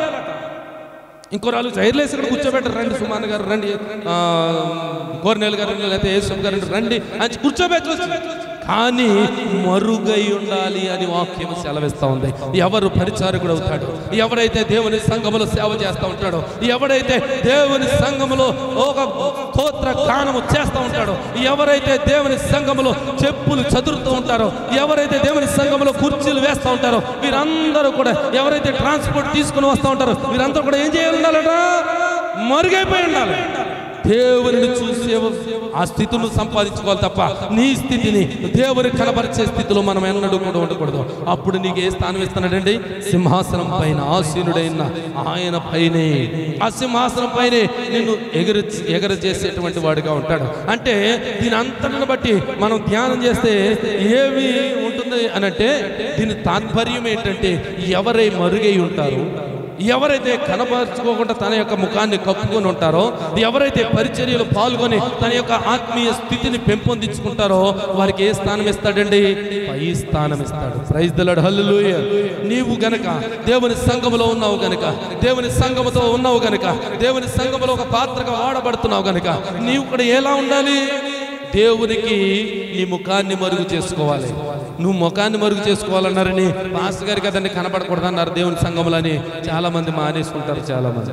ఇంకో నాలుగు చైర్లేసి ఇక్కడ కూర్చోబెట్టరు రండి సుమాన్ గారు రండి ఆ, కోరినేలు గారు రండి, లేకపోతే యేసు గారు రండి, రండి అని కూర్చోబెట్టవచ్చు కానీ మరుగై ఉండాలి అని వాక్యం సెలవిస్తా ఉంది ఎవరు పరిచారకుడు అవుతాడు ఎవరైతే దేవుని సంఘములో సేవ చేస్తూ ఉంటాడో ఎవడైతే దేవుని సంఘములో ఒక స్తోత్ర గానము చేస్తూ ఉంటాడో ఎవరైతే దేవుని సంఘములో చెప్పులు చదురుతూ ఉంటారో ఎవరైతే దేవుని సంఘములో కుర్చీలు వేస్తూ ఉంటారో వీరందరూ కూడా ఎవరైతే ట్రాన్స్పోర్ట్ తీసుకుని వస్తూ ఉంటారో వీరందరూ కూడా ఏం చేయాలి ఉండాలట మరుగైపోయి ఉండాలి దేవుని చూసే ఆ స్థితిని సంపాదించుకోవాలి తప్ప నీ స్థితిని దేవుని కనబరిచే స్థితిలో మనం ఎన్నడూ కూడా ఉండకూడదు అప్పుడు నీకు ఏ స్థానం ఇస్తున్నాడండి సింహాసనం పైన ఆసీనుడైన ఆయన పైనే ఆ సింహాసనం పైనే నిన్ను ఎగర ఎగర చేసేటువంటి వాడిగా ఉంటాడు అంటే దీని అంతటిని బట్టి మనం ధ్యానం చేస్తే ఏమి ఉంటుంది అని అంటే దీని తాత్పర్యం ఏంటంటే ఎవరై మరుగై ఉంటారు ఎవరైతే కనపరుచుకోకుండా తన యొక్క ముఖాన్ని కప్పుకొని ఉంటారో ఎవరైతే పరిచర్యలు పాల్గొని తన యొక్క ఆత్మీయ స్థితిని పెంపొందించుకుంటారో వారికి ఏ స్థానం ఇస్తాడండి పై స్థానం ఇస్తాడు ప్రైజ్ దలడు హల్లుయ నీవు గనక దేవుని సంఘములో ఉన్నావు గనక దేవుని సంఘముతో ఉన్నావు గనక దేవుని సంఘములో ఒక పాత్రగా వాడబడుతున్నావు గనక నీవు కూడా ఎలా ఉండాలి దేవునికి నీ ముఖాన్ని మరుగు చేసుకోవాలి నువ్వు ముఖాన్ని మరుగు చేసుకోవాలన్నారని పాస్టర్ గారికి అతన్ని కనపడకూడదన్నారు దేవుని సంఘములని చాలా మంది మానేసుకుంటారు చాలా మంది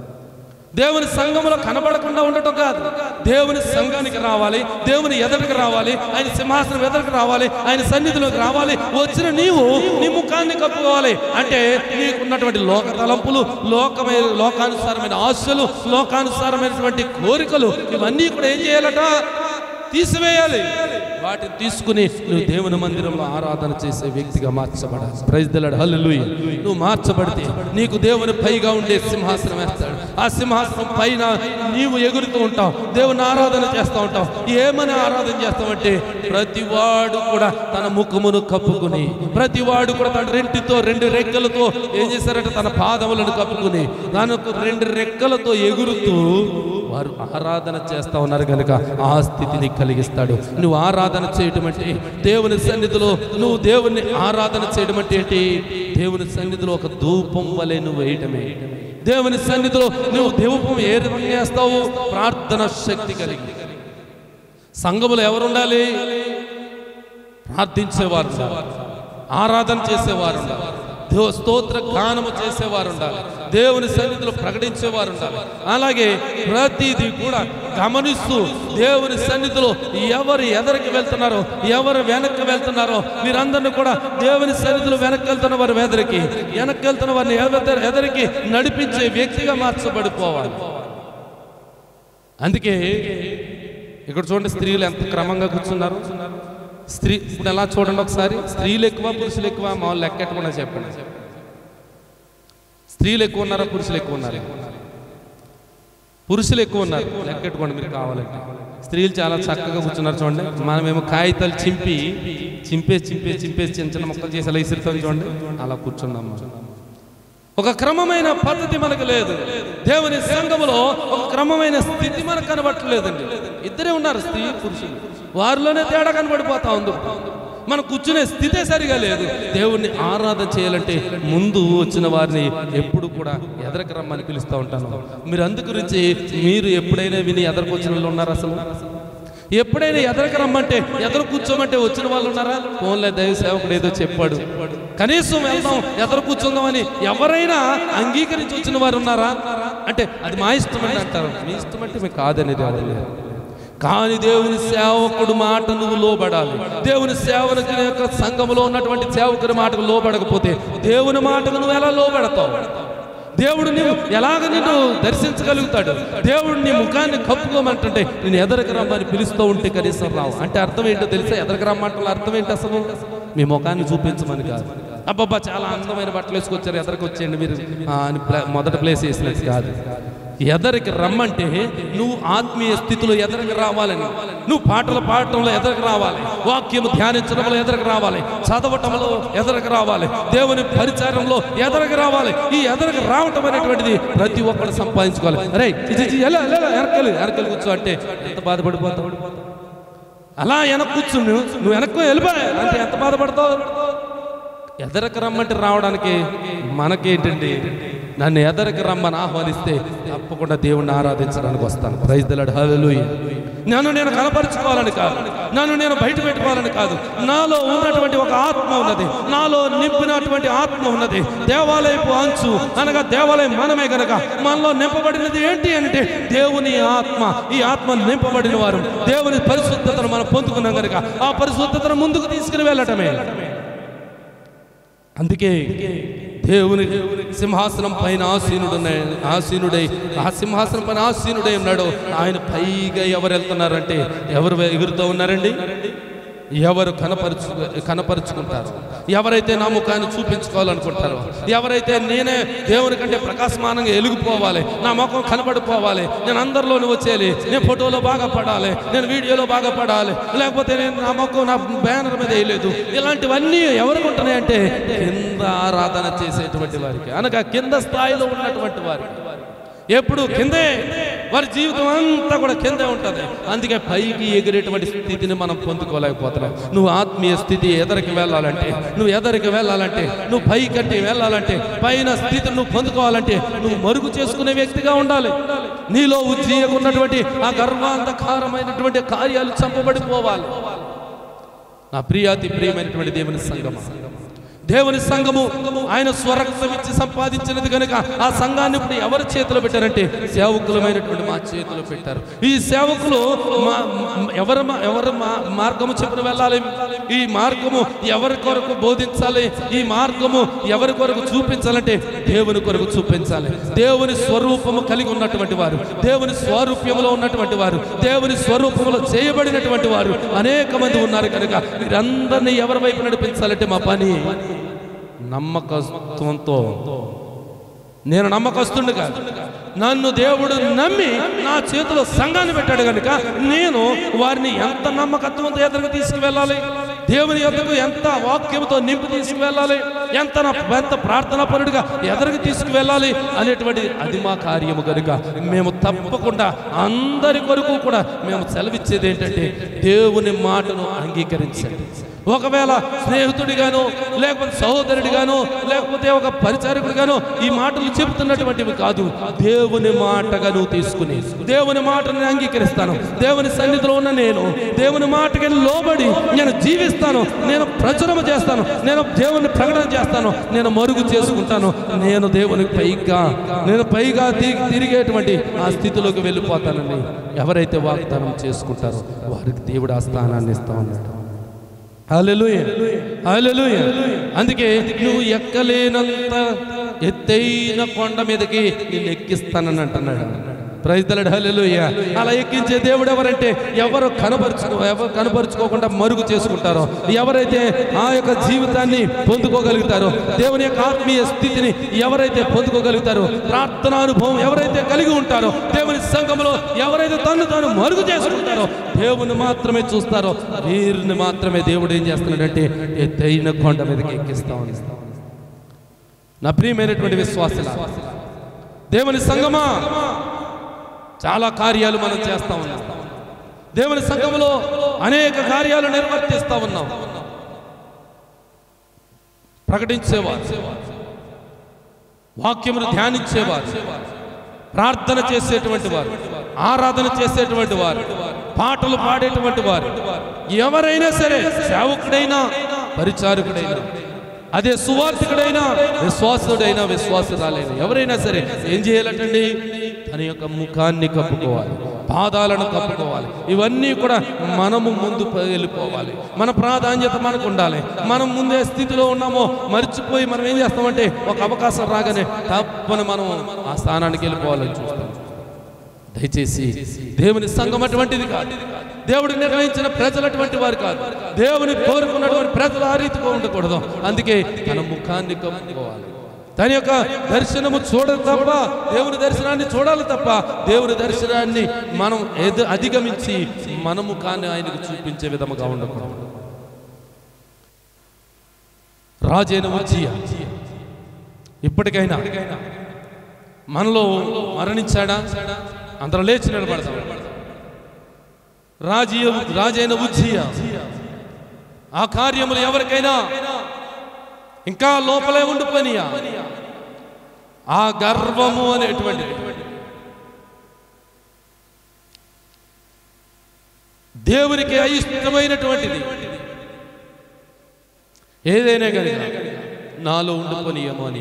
దేవుని సంఘములో కనబడకుండా ఉండటం కాదు దేవుని సంఘానికి రావాలి దేవుని ఎదరికి రావాలి ఆయన సింహాసనం ఎదరికి రావాలి ఆయన సన్నిధిలోకి రావాలి వచ్చిన నీవు నీ ముఖాన్ని కప్పుకోవాలి అంటే నీకున్నటువంటి లోక తలంపులు లోకమైన లోకానుసారమైన ఆశలు లోకానుసారమైనటువంటి కోరికలు ఇవన్నీ కూడా ఏం చేయాలట తీసివేయాలి వాటిని తీసుకుని నువ్వు దేవుని మందిరంలో ఆరాధన చేసే వ్యక్తిగా మార్చబడాలి ప్రైజ్ దలాడు హల్లెలూయ నువ్వు మార్చబడితే నీకు దేవుని పైగా ఉండే సింహాసనం వేస్తాడు ఆ సింహాసనం పైన నీవు ఎగురుతూ ఉంటావు దేవుని ఆరాధన చేస్తూ ఉంటావు ఏమని ఆరాధన చేస్తావంటే ప్రతివాడు కూడా తన ముఖమును కప్పుకుని ప్రతివాడు కూడా తన రెంటితో రెండు రెక్కలతో ఏం చేశారంటే తన పాదములను కప్పుకుని తనకు రెండు రెక్కలతో ఎగురుతూ వారు ఆరాధన చేస్తా ఉన్నారు కనుక ఆ స్థితిని కలిగిస్తాడు నువ్వు ఆరాధన చేయటం అంటే దేవుని సన్నిధిలో నువ్వు దేవుని ఆరాధన చేయడం అంటే ఏంటి దేవుని సన్నిధిలో ఒక ధూపం వలె నువ్వు వేయటమే దేవుని సన్నిధిలో నువ్వు ధూపం ఏ విధంగా చేస్తావు ప్రార్థన శక్తి కలిగి సంఘములో ఎవరు ఉండాలి ప్రార్థించేవారు ఉండాలి. ఆరాధన చేసేవారు ఉండాలి దేవ స్తోత్ర గానము చేసేవారు ఉండాలి దేవుని సన్నిధిలో ప్రకటించేవారు ఉండాలి అలాగే ప్రతిదీ కూడా గమనిస్తూ దేవుని సన్నిధిలో ఎవరు ఎదరికి వెళ్తున్నారో ఎవరు వెనక్కి వెళ్తున్నారో మీరందరినీ కూడా దేవుని సన్నిధిలో వెనక్కి వెళ్తున్న వారి ఎదరికి వెనక్కి వెళ్తున్న వారిని ఎదరి- ఎదరికి నడిపించే వ్యక్తిగా మార్చబడిపోవాలి అందుకే ఇక్కడ చూడండి స్త్రీలు ఎంత క్రమంగా కూర్చున్నారు స్త్రీ ఇప్పుడు ఎలా చూడండి ఒకసారి స్త్రీలు ఎక్కువ పురుషులు ఎక్కువ మా వాళ్ళు లెక్కెట్టకుండా చెప్పండి స్త్రీలు ఎక్కువ ఉన్నారా పురుషులు ఎక్కువ ఉన్నారా పురుషులు ఎక్కువ ఉన్నారు లెక్కెట్టుకోండి మీరు కావాలంటే స్త్రీలు చాలా చక్కగా కూర్చున్నారు చూడండి మనమేమో కాగితాలు చింపి చింపేసి చింపేసి చింపేసి చిన్న చిన్న మొక్కలు చేసి అలా ఇసురుతాం చూడండి అలా కూర్చున్నాం మనం. ఒక క్రమమైన పద్ధతి మనకు లేదు దేవుని సంఘములో ఒక క్రమమైన స్థితి మనకు కనబట్టలేదండి ఇద్దరే ఉన్నారు స్త్రీ పురుషులు వారిలోనే తేడా కనబడిపోతా ఉంది మనం కూర్చునే స్థితే సరిగా లేదు దేవుణ్ణి ఆరాధన చేయాలంటే ముందు వచ్చిన వారిని ఎప్పుడు కూడా ఎదరకు రమ్మని పిలుస్తూ ఉంటాను మీరు అందు గురించి మీరు ఎప్పుడైనా విని ఎదరకు వచ్చిన వాళ్ళు ఉన్నారు అసలు ఎప్పుడైనా ఎదరకు రమ్మంటే ఎదరు కూర్చోమంటే వచ్చిన వాళ్ళు ఉన్నారా ఫోన్లే దైవ సేవకుడు ఏదో చెప్పాడు కనీసం వెళ్దాం ఎదరు కూర్చుందామని ఎవరైనా అంగీకరించి వచ్చిన వారు ఉన్నారా అంటే అది మా ఇష్టం అని అంటారు మీ ఇష్టం అంటే మీకు కాదనేది ఎవరు లేరు. కానీ దేవుని సేవకుడు మాట నువ్వు లోబడాలి దేవుని సేవకుని యొక్క సంఘములో ఉన్నటువంటి సేవకుడి మాటకు లోబడకపోతే దేవుని మాటకు నువ్వు ఎలా లోబడతావు దేవుడు నిన్ను ఎలాగ నిన్ను దర్శించగలుగుతాడు దేవుడు నీ ముఖాన్ని కప్పుకోమంటుంటే నేను ఎదరికి రమ్మని పిలుస్తూ ఉంటే కనీసం రావు అంటే అర్థం ఏంటో తెలుసా ఎదరికి రమ్మంటే అర్థం ఏంటి అసలు మీ ముఖాన్ని చూపించమని కాదు అబ్బబ్బా చాలా అందమైన బట్టలు వేసుకొచ్చారు ఎదరికి వచ్చేయండి మీరు ఆ, అని ప్ల- మొదటి ప్లేస్ వేసినట్టు కాదు ఎదరికి రమ్మంటే నువ్వు ఆత్మీయ స్థితిలో ఎదరికి రావాలని నువ్వు పాటలు పాడటంలో ఎదరికి రావాలి వాక్యము ధ్యానించడంలో ఎదరికి రావాలి చదవటంలో ఎదరికి రావాలి దేవుని పరిచారంలో ఎదరికి రావాలి ఈ ఎదరికి రావటం అనేటువంటిది ప్రతి ఒక్కరు సంపాదించుకోవాలి అరే ఎలా ఎనకలు ఎనకలు కూర్చో అంటే ఎంత బాధపడిపోతావు అలా వెనక్కి కూర్చుని నువ్వు వెనక్కు వెళ్ళిపోయి అంటే ఎంత బాధపడతావు ఎదరకు రమ్మంటే రావడానికి మనకేంటండి నన్ను ఎదరికి రమ్మని ఆహ్వానిస్తే తప్పకుండా దేవుణ్ణి ఆరాధించడానికి వస్తాను ప్రైజ్ దలాడు హల్లెలూయా నన్ను నేను కనపరుచుకోవాలని కాదు నన్ను నేను బయట పెట్టుకోవాలని కాదు నాలో ఉన్నటువంటి ఒక ఆత్మ ఉన్నది నాలో నింపినటువంటి ఆత్మ ఉన్నది దేవాలయపు అంచు అనగా దేవాలయం మనమే గనక మనలో నింపబడినది ఏంటి అంటే దేవుని ఆత్మ ఈ ఆత్మ నింపబడిన వారు దేవుని పరిశుద్ధతను మనం పొందుకున్నాం గనక ఆ పరిశుద్ధతను ముందుకు తీసుకుని వెళ్ళటమే అందుకే దేవుని సింహాసనం పైన ఆసీనుడున్న ఆసీనుడై ఆ సింహాసనం పైన ఆసీనుడై ఉన్నాడు ఆయన పైగా ఎవరు వెళ్తున్నారంటే ఎవరు ఎగురుతూ ఉన్నారండి ఎవరు కనపరుచు కనపరుచుకుంటారు ఎవరైతే నా ముఖాన్ని చూపించుకోవాలనుకుంటారో ఎవరైతే నేనే దేవుని కంటే ప్రకాశమానంగా ఎలిగిపోవాలి నా ముఖం కనబడిపోవాలి నేను అందరిలోనే వచ్చేయాలి నేను ఫోటోలో బాగా పడాలి నేను వీడియోలో బాగా పడాలి లేకపోతే నేను నా ముఖం నా బ్యానర్ మీద వేయలేదు ఇలాంటివన్నీ ఎవరికి ఉంటున్నాయంటే కింద ఆరాధన చేసేటువంటి వారికి అనగా కింద స్థాయిలో ఉన్నటువంటి వారికి ఎప్పుడు కిందే వారి జీవితం అంతా కూడా కిందే ఉంటుంది అందుకే పైకి ఎగిరేటువంటి స్థితిని మనం పొందుకోలేకపోతున్నాం నువ్వు ఆత్మీయ స్థితి ఎదరికి వెళ్ళాలంటే నువ్వు ఎదరికి వెళ్ళాలంటే నువ్వు పైకంటే వెళ్ళాలంటే పైన స్థితిని నువ్వు పొందుకోవాలంటే నువ్వు మరుగు చేసుకునే వ్యక్తిగా ఉండాలి నీలో ఉజ్జీయకున్నటువంటి ఆ గర్వాంధకారమైనటువంటి కార్యాలు చంపబడిపోవాలి నా ప్రియాతి ప్రియమైనటువంటి దేవుని సంగమా దేవుని సంఘము ఆయన స్వరక్తం ఇచ్చి సంపాదించినది కనుక ఆ సంఘాన్ని ఇప్పుడు ఎవరి చేతిలో పెట్టారంటే సేవకులమైనటువంటి మా చేతిలో పెట్టారు ఈ సేవకులు మా- మా- ఎవరి మా- ఎవరి మా- మార్గము చెప్పిన వెళ్ళాలి ఈ మార్గము ఎవరి కొరకు బోధించాలి ఈ మార్గము ఎవరి కొరకు చూపించాలంటే దేవుని కొరకు చూపించాలి దేవుని స్వరూపము కలిగి ఉన్నటువంటి వారు దేవుని స్వరూప్యములో ఉన్నటువంటి వారు దేవుని స్వరూపములో చేయబడినటువంటి వారు అనేక మంది ఉన్నారు కనుక వీరందరినీ ఎవరి వైపు నడిపించాలంటే మా పని నమ్మకత్వంతో నేను నమ్మకస్తుడు కాదు నన్ను దేవుడు నమ్మి నా చేతిలో సంఘాన్ని పెట్టాడు కనుక నేను వారిని ఎంత నమ్మకత్వంతో ఎదురుకు తీసుకువెళ్ళాలి దేవుని యొద్దకు ఎంత వాక్యంతో నింపి తీసుకువెళ్ళాలి ఎంత నా ఎంత ప్రార్థనా పరుడిగా ఎదురుకు తీసుకువెళ్ళాలి అనేటువంటి అది మా కార్యము కనుక మేము తప్పకుండా అందరి కొరకు కూడా మేము సెలవిచ్చేది ఏంటంటే దేవుని మాటను అంగీకరించండి ఒకవేళ స్నేహితుడిగాను లేకపోతే సహోదరుడిగాను లేకపోతే ఒక పరిచారకుడిగాను ఈ మాటలు చెబుతున్నటువంటివి కాదు దేవుని మాటగా నువ్వు తీసుకుని దేవుని మాటని అంగీకరిస్తాను దేవుని సన్నిధిలో ఉన్న నేను దేవుని మాటకి లోబడి నేను జీవిస్తాను నేను ప్రచురణ చేస్తాను నేను దేవుని ప్రకటన చేస్తాను నేను మరుగు చేసుకుంటాను నేను దేవునికి పైగా నేను పైగా తి- తిరిగేటువంటి ఆ స్థితిలోకి వెళ్ళిపోతానని ఎవరైతే వాగ్దానం చేసుకుంటారో వారికి దేవుడు ఆ స్థానాన్ని ఇస్తా ఉన్నాడు హల్లెలూయా హల్లెలూయా అందుకే నువ్వు ఎక్కలేనంత ఎత్తైన కొండ మీదకి నేను ఎక్కిస్తానని అంటున్నాడు ప్రైజ్దలడు హల్లెలూయా అలా ఎక్కించే దేవుడు ఎవరంటే ఎవరు కనపరుచుకో ఎవరు కనపరుచుకోకుండా మరుగు చేసుకుంటారో ఎవరైతే ఆ యొక్క జీవితాన్ని పొందుకోగలుగుతారో దేవుని యొక్క ఆత్మీయ స్థితిని ఎవరైతే పొందుకోగలుగుతారో ప్రార్థనా అనుభవం ఎవరైతే కలిగి ఉంటారో దేవుని సంఘంలో ఎవరైతే తను తాను మరుగు చేసుకుంటారో దేవుని మాత్రమే చూస్తారో వీరిని మాత్రమే దేవుడు ఏం చేస్తున్నాడంటే ఎత్తైన కొండ మీదకి ఎక్కిస్తా ఉన్నాడు నా ప్రియమైనటువంటి విశ్వాసుల దేవుని సంగమా చాలా కార్యాలు మనం చేస్తా ఉన్నాం దేవుని సంఘములో అనేక కార్యాలు నిర్వర్తిస్తా ఉన్నాం ప్రకటించేవారు వాక్యమును ధ్యానించేవారు ప్రార్థన చేసేటువంటి వారు ఆరాధన చేసేటువంటి వారు పాటలు పాడేటువంటి వారు ఎవరైనా సరే సేవకుడైనా పరిచారకుడైనా అదే సువార్థికుడైనా విశ్వాసుడైనా విశ్వాసురాలైనా ఎవరైనా సరే ఏం చేయాలటండి తన యొక్క ముఖాన్ని కప్పుకోవాలి పాదాలను కప్పుకోవాలి ఇవన్నీ కూడా మనము ముందు ప- వెళ్ళిపోవాలి మన ప్రాధాన్యత మనకు ఉండాలి మనం ముందే స్థితిలో ఉన్నామో మర్చిపోయి మనం ఏం చేస్తామంటే ఒక అవకాశం రాగానే తప్పని మనం ఆ స్థానానికి వెళ్ళిపోవాలని చూస్తాం దయచేసి దేవుని సంఘం అటువంటిది కాదు దేవుడు నిర్ణయించిన ప్రజలు అటువంటి వారు కాదు దేవుని కోరుకున్నటువంటి ప్రజలు ఆ రీతిగా ఉండకూడదు అందుకే తన ముఖాన్ని కప్పుకోవాలి తన యొక్క దర్శనము చూడదు తప్ప దేవుని దర్శనాన్ని చూడాలి తప్ప దేవుని దర్శనాన్ని మనం ఎదు అధిగమించి మన ముఖాన్ని ఆయనకు చూపించే విధముగా ఉండకూడదు రాజైన ఉజ్జియ ఇప్పటికైనా మనలో మరణించాడా అందరూ లేచి నిలబడతాం రాజీయ రాజైన ఉజ్జియ ఆ కార్యములు ఎవరికైనా ఇంకా లోపలే ఉండిపోనియా ఆ గర్వము అనేటువంటిది దేవునికి అయిష్టమైనటువంటిది ఏదైనా కనుక నాలో ఉండిపోనియమో అని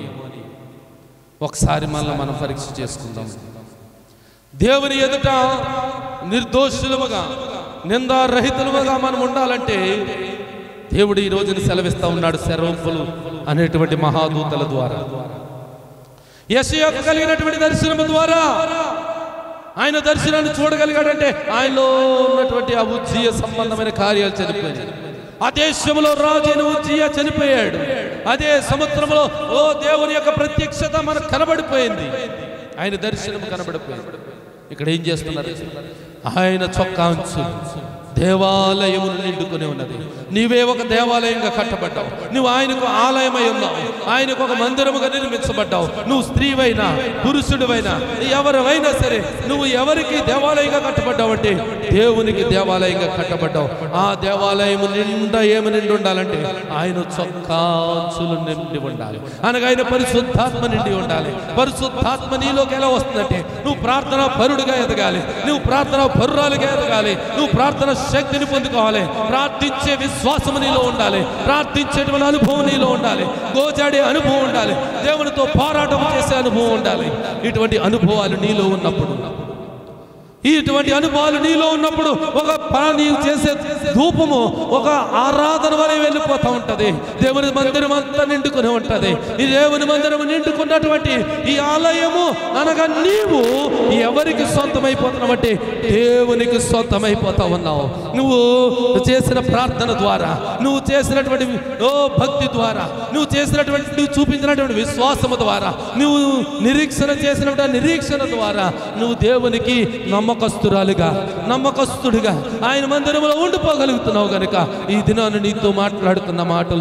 ఒకసారి మళ్ళీ మనం పరీక్ష చేసుకుందాం దేవుని ఎదుట నిర్దోషులముగా నిందారహితులముగా మనం ఉండాలంటే దేవుడు ఈ రోజున సెలవిస్తా ఉన్నాడు శరవంపులు అనేటువంటి మహాదూతల ద్వారా యశయకు కలిగినటువంటి దర్శనము ద్వారా ఆయన దర్శనాన్ని చూడగలిగాడంటే ఆయనలో ఉన్నటువంటి ఆ ఉజ్జీయ సంబంధమైన కార్యాలు చనిపోయాయి ఆ దేశంలో రాజైన ఉజ్జీయ చనిపోయాడు అదే సముద్రంలో ఓ దేవుని యొక్క ప్రత్యక్షత మనకు కనబడిపోయింది ఆయన దర్శనం కనబడిపోయింది ఇక్కడ ఏం చేస్తున్నారు ఆయన చొక్కాంచు దేవాలయమును నిండుకుని ఉన్నది నీవే ఒక దేవాలయంగా కట్టబడ్డావు నువ్వు ఆయనకు ఆలయమై ఉన్నావు ఆయనకు ఒక మందిరముగా నిర్మించబడ్డావు నువ్వు స్త్రీవైనా పురుషుడివైనా ఎవరివైనా సరే నువ్వు ఎవరికి దేవాలయంగా కట్టబడ్డావు అంటే దేవునికి దేవాలయంగా కట్టబడ్డావు ఆ దేవాలయము నిండా ఏమి నిండి ఉండాలంటే ఆయన చొక్కాంచులు నిండి ఉండాలి అనగా ఆయన పరిశుద్ధాత్మ నిండి ఉండాలి పరిశుద్ధాత్మ నీలోకి ఎలా వస్తుందంటే నువ్వు ప్రార్థన పరుడుగా ఎదగాలి నువ్వు ప్రార్థన పరురాలుగా ఎదగాలి నువ్వు ప్రార్థన శక్తిని పొందుకోవాలి ప్రార్థించే విశ్వాసము నీలో ఉండాలి ప్రార్థించేటువంటి అనుభవం నీలో ఉండాలి గోజాడే అనుభవం ఉండాలి దేవునితో పోరాటం చేసే అనుభవం ఉండాలి ఇటువంటి అనుభవాలు నీలో ఉన్నప్పుడు ఇటువంటి అనుభవాలు నీలో ఉన్నప్పుడు ఒక ప- నీవు చేసే ధూపము ఒక ఆరాధన వలె వెళ్ళిపోతూ ఉంటది దేవుని మందిరం అంతా నిండుకుని ఉంటది ఈ దేవుని మందిరం నిండుకున్నటువంటి ఈ ఆలయము అనగా నీవు ఎవరికి సొంతమైపోతున్నావు అంటే దేవునికి సొంతమైపోతా ఉన్నావు నువ్వు చేసిన ప్రార్థన ద్వారా నువ్వు చేసినటువంటి ఓ భక్తి ద్వారా నువ్వు చేసినటువంటి నువ్వు చూపించినటువంటి విశ్వాసము ద్వారా నువ్వు నిరీక్షణ చేసినటువంటి నిరీక్షణ ద్వారా నువ్వు దేవునికి నమ్మకస్తురాలుగా నమ్మకస్తుడిగా ఆయన మందిరంలో ఉండిపోగలుగుతున్నావు గనుక ఈ దినాన్ని నీతో మాట్లాడుతున్న మాటలు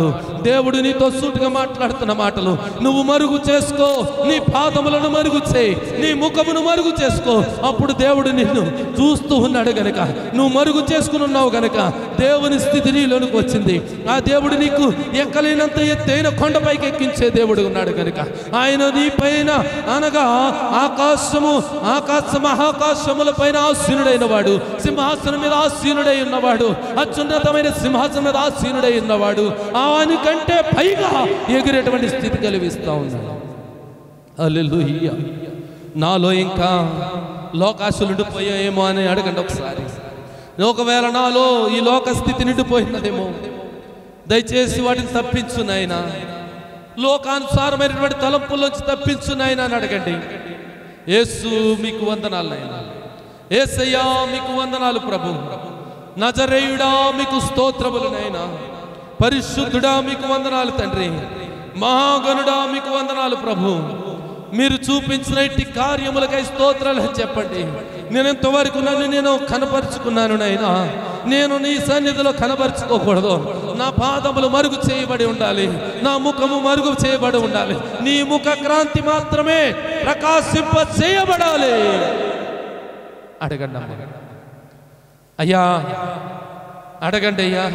దేవుడు నీతో సూటిగా మాట్లాడుతున్న మాటలు నువ్వు మరుగు చేసుకో నీ పాదములను మరుగు చేయి నీ ముఖమును మరుగు చేసుకో అప్పుడు దేవుడు నిన్ను చూస్తూ ఉన్నాడు గనక నువ్వు మరుగు చేసుకుని ఉన్నావు గనక దేవుని స్థితి నీలోనికి వచ్చింది ఆ దేవుడు నీకు ఎక్కలేనంత ఎత్తైన కొండపైకి ఎక్కించే దేవుడు ఉన్నాడు గనక ఆయన నీ పైన అనగా ఆకాశము ఆకాశ మహాకాశముల పైన ఆసీనుడైన వాడు సింహాసనం మీద ఆసీనుడై ఉన్నవాడు అత్యున్నతమైన సింహాసనం మీద ఆసీనుడై ఉన్నవాడు ఆయన కంటే పైగా ఎగిరేటువంటి స్థితి కలిగిస్తా ఉన్నాడు అల్లెలుయ్య నాలో ఇంకా లోకాశులు ఉండిపోయాయేమో అని అడగండి ఒకసారి ఒకవేళ నాలో ఈ లోక స్థితి నిండిపోయినదేమో దయచేసి వాటిని తప్పించు నాయనా లోకానుసారమైనటువంటి తలంపుల్లోంచి తప్పించు నాయనా అని అడగండి యేసు మీకు వందనాలు నాయనా ఏసయ్యా మీకు వందనాలు ప్రభు నజరేయుడా మీకు స్తోత్రములు నాయనా పరిశుద్ధుడా మీకు వందనాలు తండ్రి మహాగణుడా మీకు వందనాలు ప్రభు మీరు చూపించిన ఇట్టి కార్యములకై స్తోత్రాలు అని చెప్పండి నేను ఎంతవరకు నన్ను నేను కనపరుచుకున్నాను నైనా నేను నీ సన్నిధిలో కనపరుచుకోకూడదు నా పాదములు మరుగు చేయబడి ఉండాలి నా ముఖము మరుగు చేయబడి ఉండాలి నీ ముఖ క్రాంతి మాత్రమే ప్రకాశింప చేయబడాలి అడగండి అమ్మ అయ్యా అడగండి అయ్యా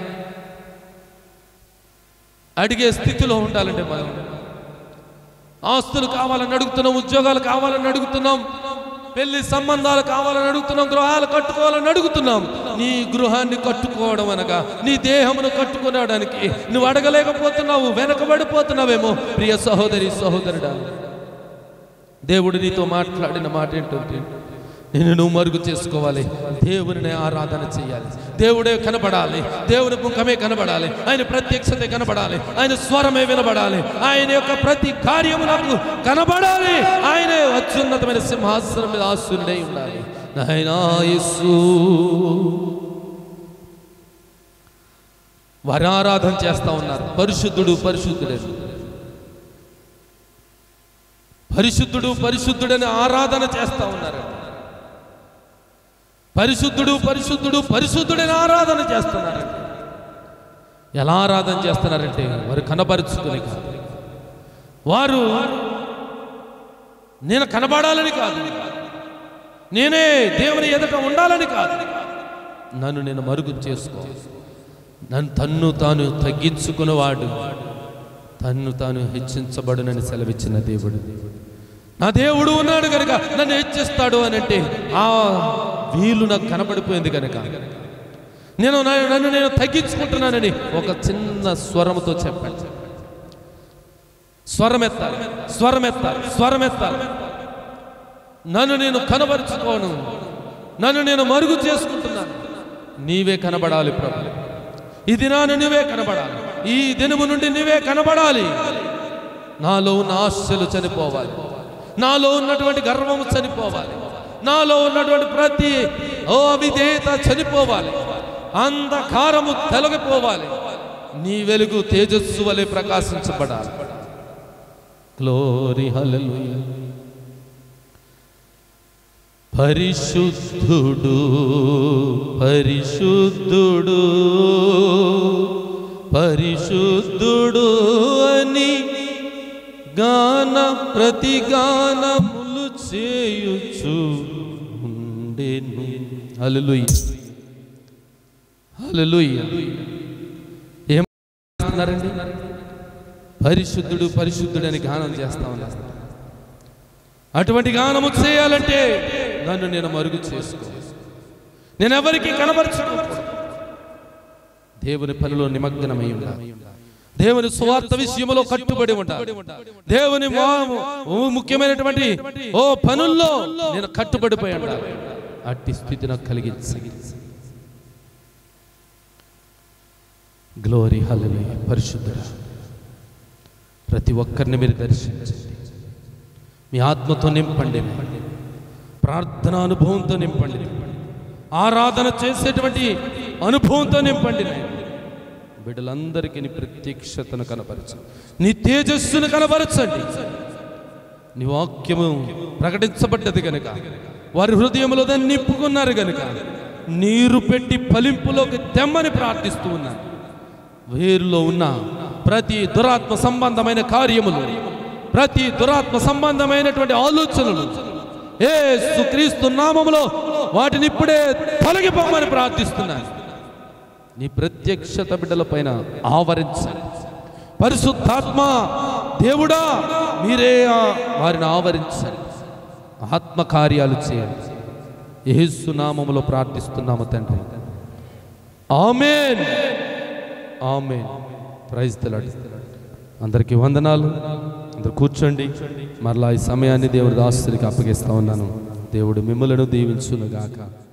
అడిగే స్థితిలో ఉండాలండి మనం ఆస్తులు కావాలని అడుగుతున్నాం ఉద్యోగాలు కావాలని అడుగుతున్నాం పెళ్లి సంబంధాలు కావాలని అడుగుతున్నాం గృహాలు కట్టుకోవాలని అడుగుతున్నాం నీ గృహాన్ని కట్టుకోవడం అనగా నీ దేహమును కట్టుకోవడానికి నువ్వు అడగలేకపోతున్నావు వెనకబడిపోతున్నావేమో ప్రియ సహోదరి సహోదరుడా దేవుడు నీతో మాట్లాడిన మాట ఏంటంటే నేను నువ్వు మరుగు చేసుకోవాలి దేవుని ఆరాధన చేయాలి దేవుడే కనబడాలి దేవుని ముఖమే కనబడాలి ఆయన ప్రత్యక్షత కనబడాలి ఆయన స్వరమే వినబడాలి ఆయన యొక్క ప్రతి కార్యము నాకు కనబడాలి ఆయనే అత్యున్నతమైన సింహాసనం మీద ఆసురుడై ఉండాలి నాయనా యేసు వారి ఆరాధన చేస్తా ఉన్నారు పరిశుద్ధుడు పరిశుద్ధుడే పరిశుద్ధుడు పరిశుద్ధుడని ఆరాధన చేస్తా ఉన్నారు పరిశుద్ధుడు పరిశుద్ధుడు పరిశుద్ధుడని ఆరాధన చేస్తున్నారు ఎలా ఆరాధన చేస్తున్నారంటే వారు కనపరుచుకుని కాదు వారు నేను కనబడాలని కాదు నేనే దేవుని ఎదుట ఉండాలని కాదు నన్ను నేను మరుగు చేసుకో నన్ను తన్ను తాను తగ్గించుకున్నవాడు తన్ను తాను హెచ్చించబడునని సెలవిచ్చిన దేవుడు నా దేవుడు ఉన్నాడు కనుక నన్ను హెచ్చిస్తాడు అని అంటే ఆ వీలు నాకు కనబడిపోయింది కనుక నేను నా- నన్ను నేను తగ్గించుకుంటున్నానని ఒక చిన్న స్వరముతో చెప్పాను స్వరం ఎత్తాలి స్వరం ఎత్తాలి స్వరం ఎత్తాలి నన్ను నేను కనబరుచుకోను నన్ను నేను మరుగు చేసుకుంటున్నాను నీవే కనబడాలి ప్రభు ఈ దినాన నువ్వే కనబడాలి ఈ దినము నుండి నువ్వే కనబడాలి నాలో ఉన్న ఆశలు చనిపోవాలి నాలో ఉన్నటువంటి గర్వము చనిపోవాలి నాలో ఉన్నటువంటి ప్రతి ఓ అవిధేయత చనిపోవాలి అంధకారము తొలగిపోవాలి నీ వెలుగు తేజస్సు వలె ప్రకాశించబడాలి గ్లోరీ హల్లెలూయా పరిశుద్ధుడు పరిశుద్ధుడు పరిశుద్ధుడు అని గాన ప్రతి గానములు చేయుచు ఉండేను హల్లెలూయా హల్లెలూయా ఏం చేస్తున్నారండి పరిశుద్ధుడు పరిశుద్ధుడు అని గానం చేస్తా ఉన్నారు అటువంటి గానము చేయాలంటే నన్ను నేను మరుగు చేసుకో నేను ఎవరికి కనబరచుకోకూడదు దేవుని పనిలో నిమగ్నమై ఉండాలి దేవుని స్వార్థ విషయంలో కట్టుబడి ఉండాలి దేవుని మా- ముఖ్యమైనటువంటి ఓ పనుల్లో నేను కట్టుబడిపోయి ఉండాలి అట్టి స్థితి నాకు కలిగించి గ్లోరీ హల్లెలూయా పరిశుద్ధుడా ప్రతి ఒక్కరిని మీరు దర్శించండి మీ ఆత్మతో నింపండి ప్రార్థన అనుభవంతో నింపండి ఆరాధన చేసేటువంటి అనుభవంతో నింపండి నాయన. బిడ్డలందరికీ నీ ప్రత్యక్షతను కనపరచు నీ తేజస్సును కనపరచండి నీ వాక్యము ప్రకటించబడ్డది గనుక వారి హృదయంలో దాన్ని నింపుకున్నారు గనుక నీరు పెట్టి ఫలింపులోకి తెమ్మని ప్రార్థిస్తూ ఉన్నాను వేరులో ఉన్న ప్రతి దురాత్మ సంబంధమైన కార్యములు ప్రతి దురాత్మ సంబంధమైనటువంటి ఆలోచనలు ఏ క్రీస్తు నామములో వాటిని ఇప్పుడే తొలగిపోమని ప్రార్థిస్తున్నాను నీ ప్రత్యక్షత బిడ్డల పైన ఆవరించండి పరిశుద్ధాత్మ దేవుడా మీరే ఆ వారిని ఆవరించండి ఆత్మ కార్యాలు చేయండి యేసు నామములో ప్రార్థిస్తున్నాము తండ్రి ఆమెన్ ఆమెన్ ప్రైజ్ తెలాడు అందరికీ వందనాలు అందరు కూర్చోండి మరలా ఈ సమయాన్ని దేవుడి దాస్తులకి అప్పగిస్తా ఉన్నాను దేవుడు మిమ్మలను దీవించునుగాక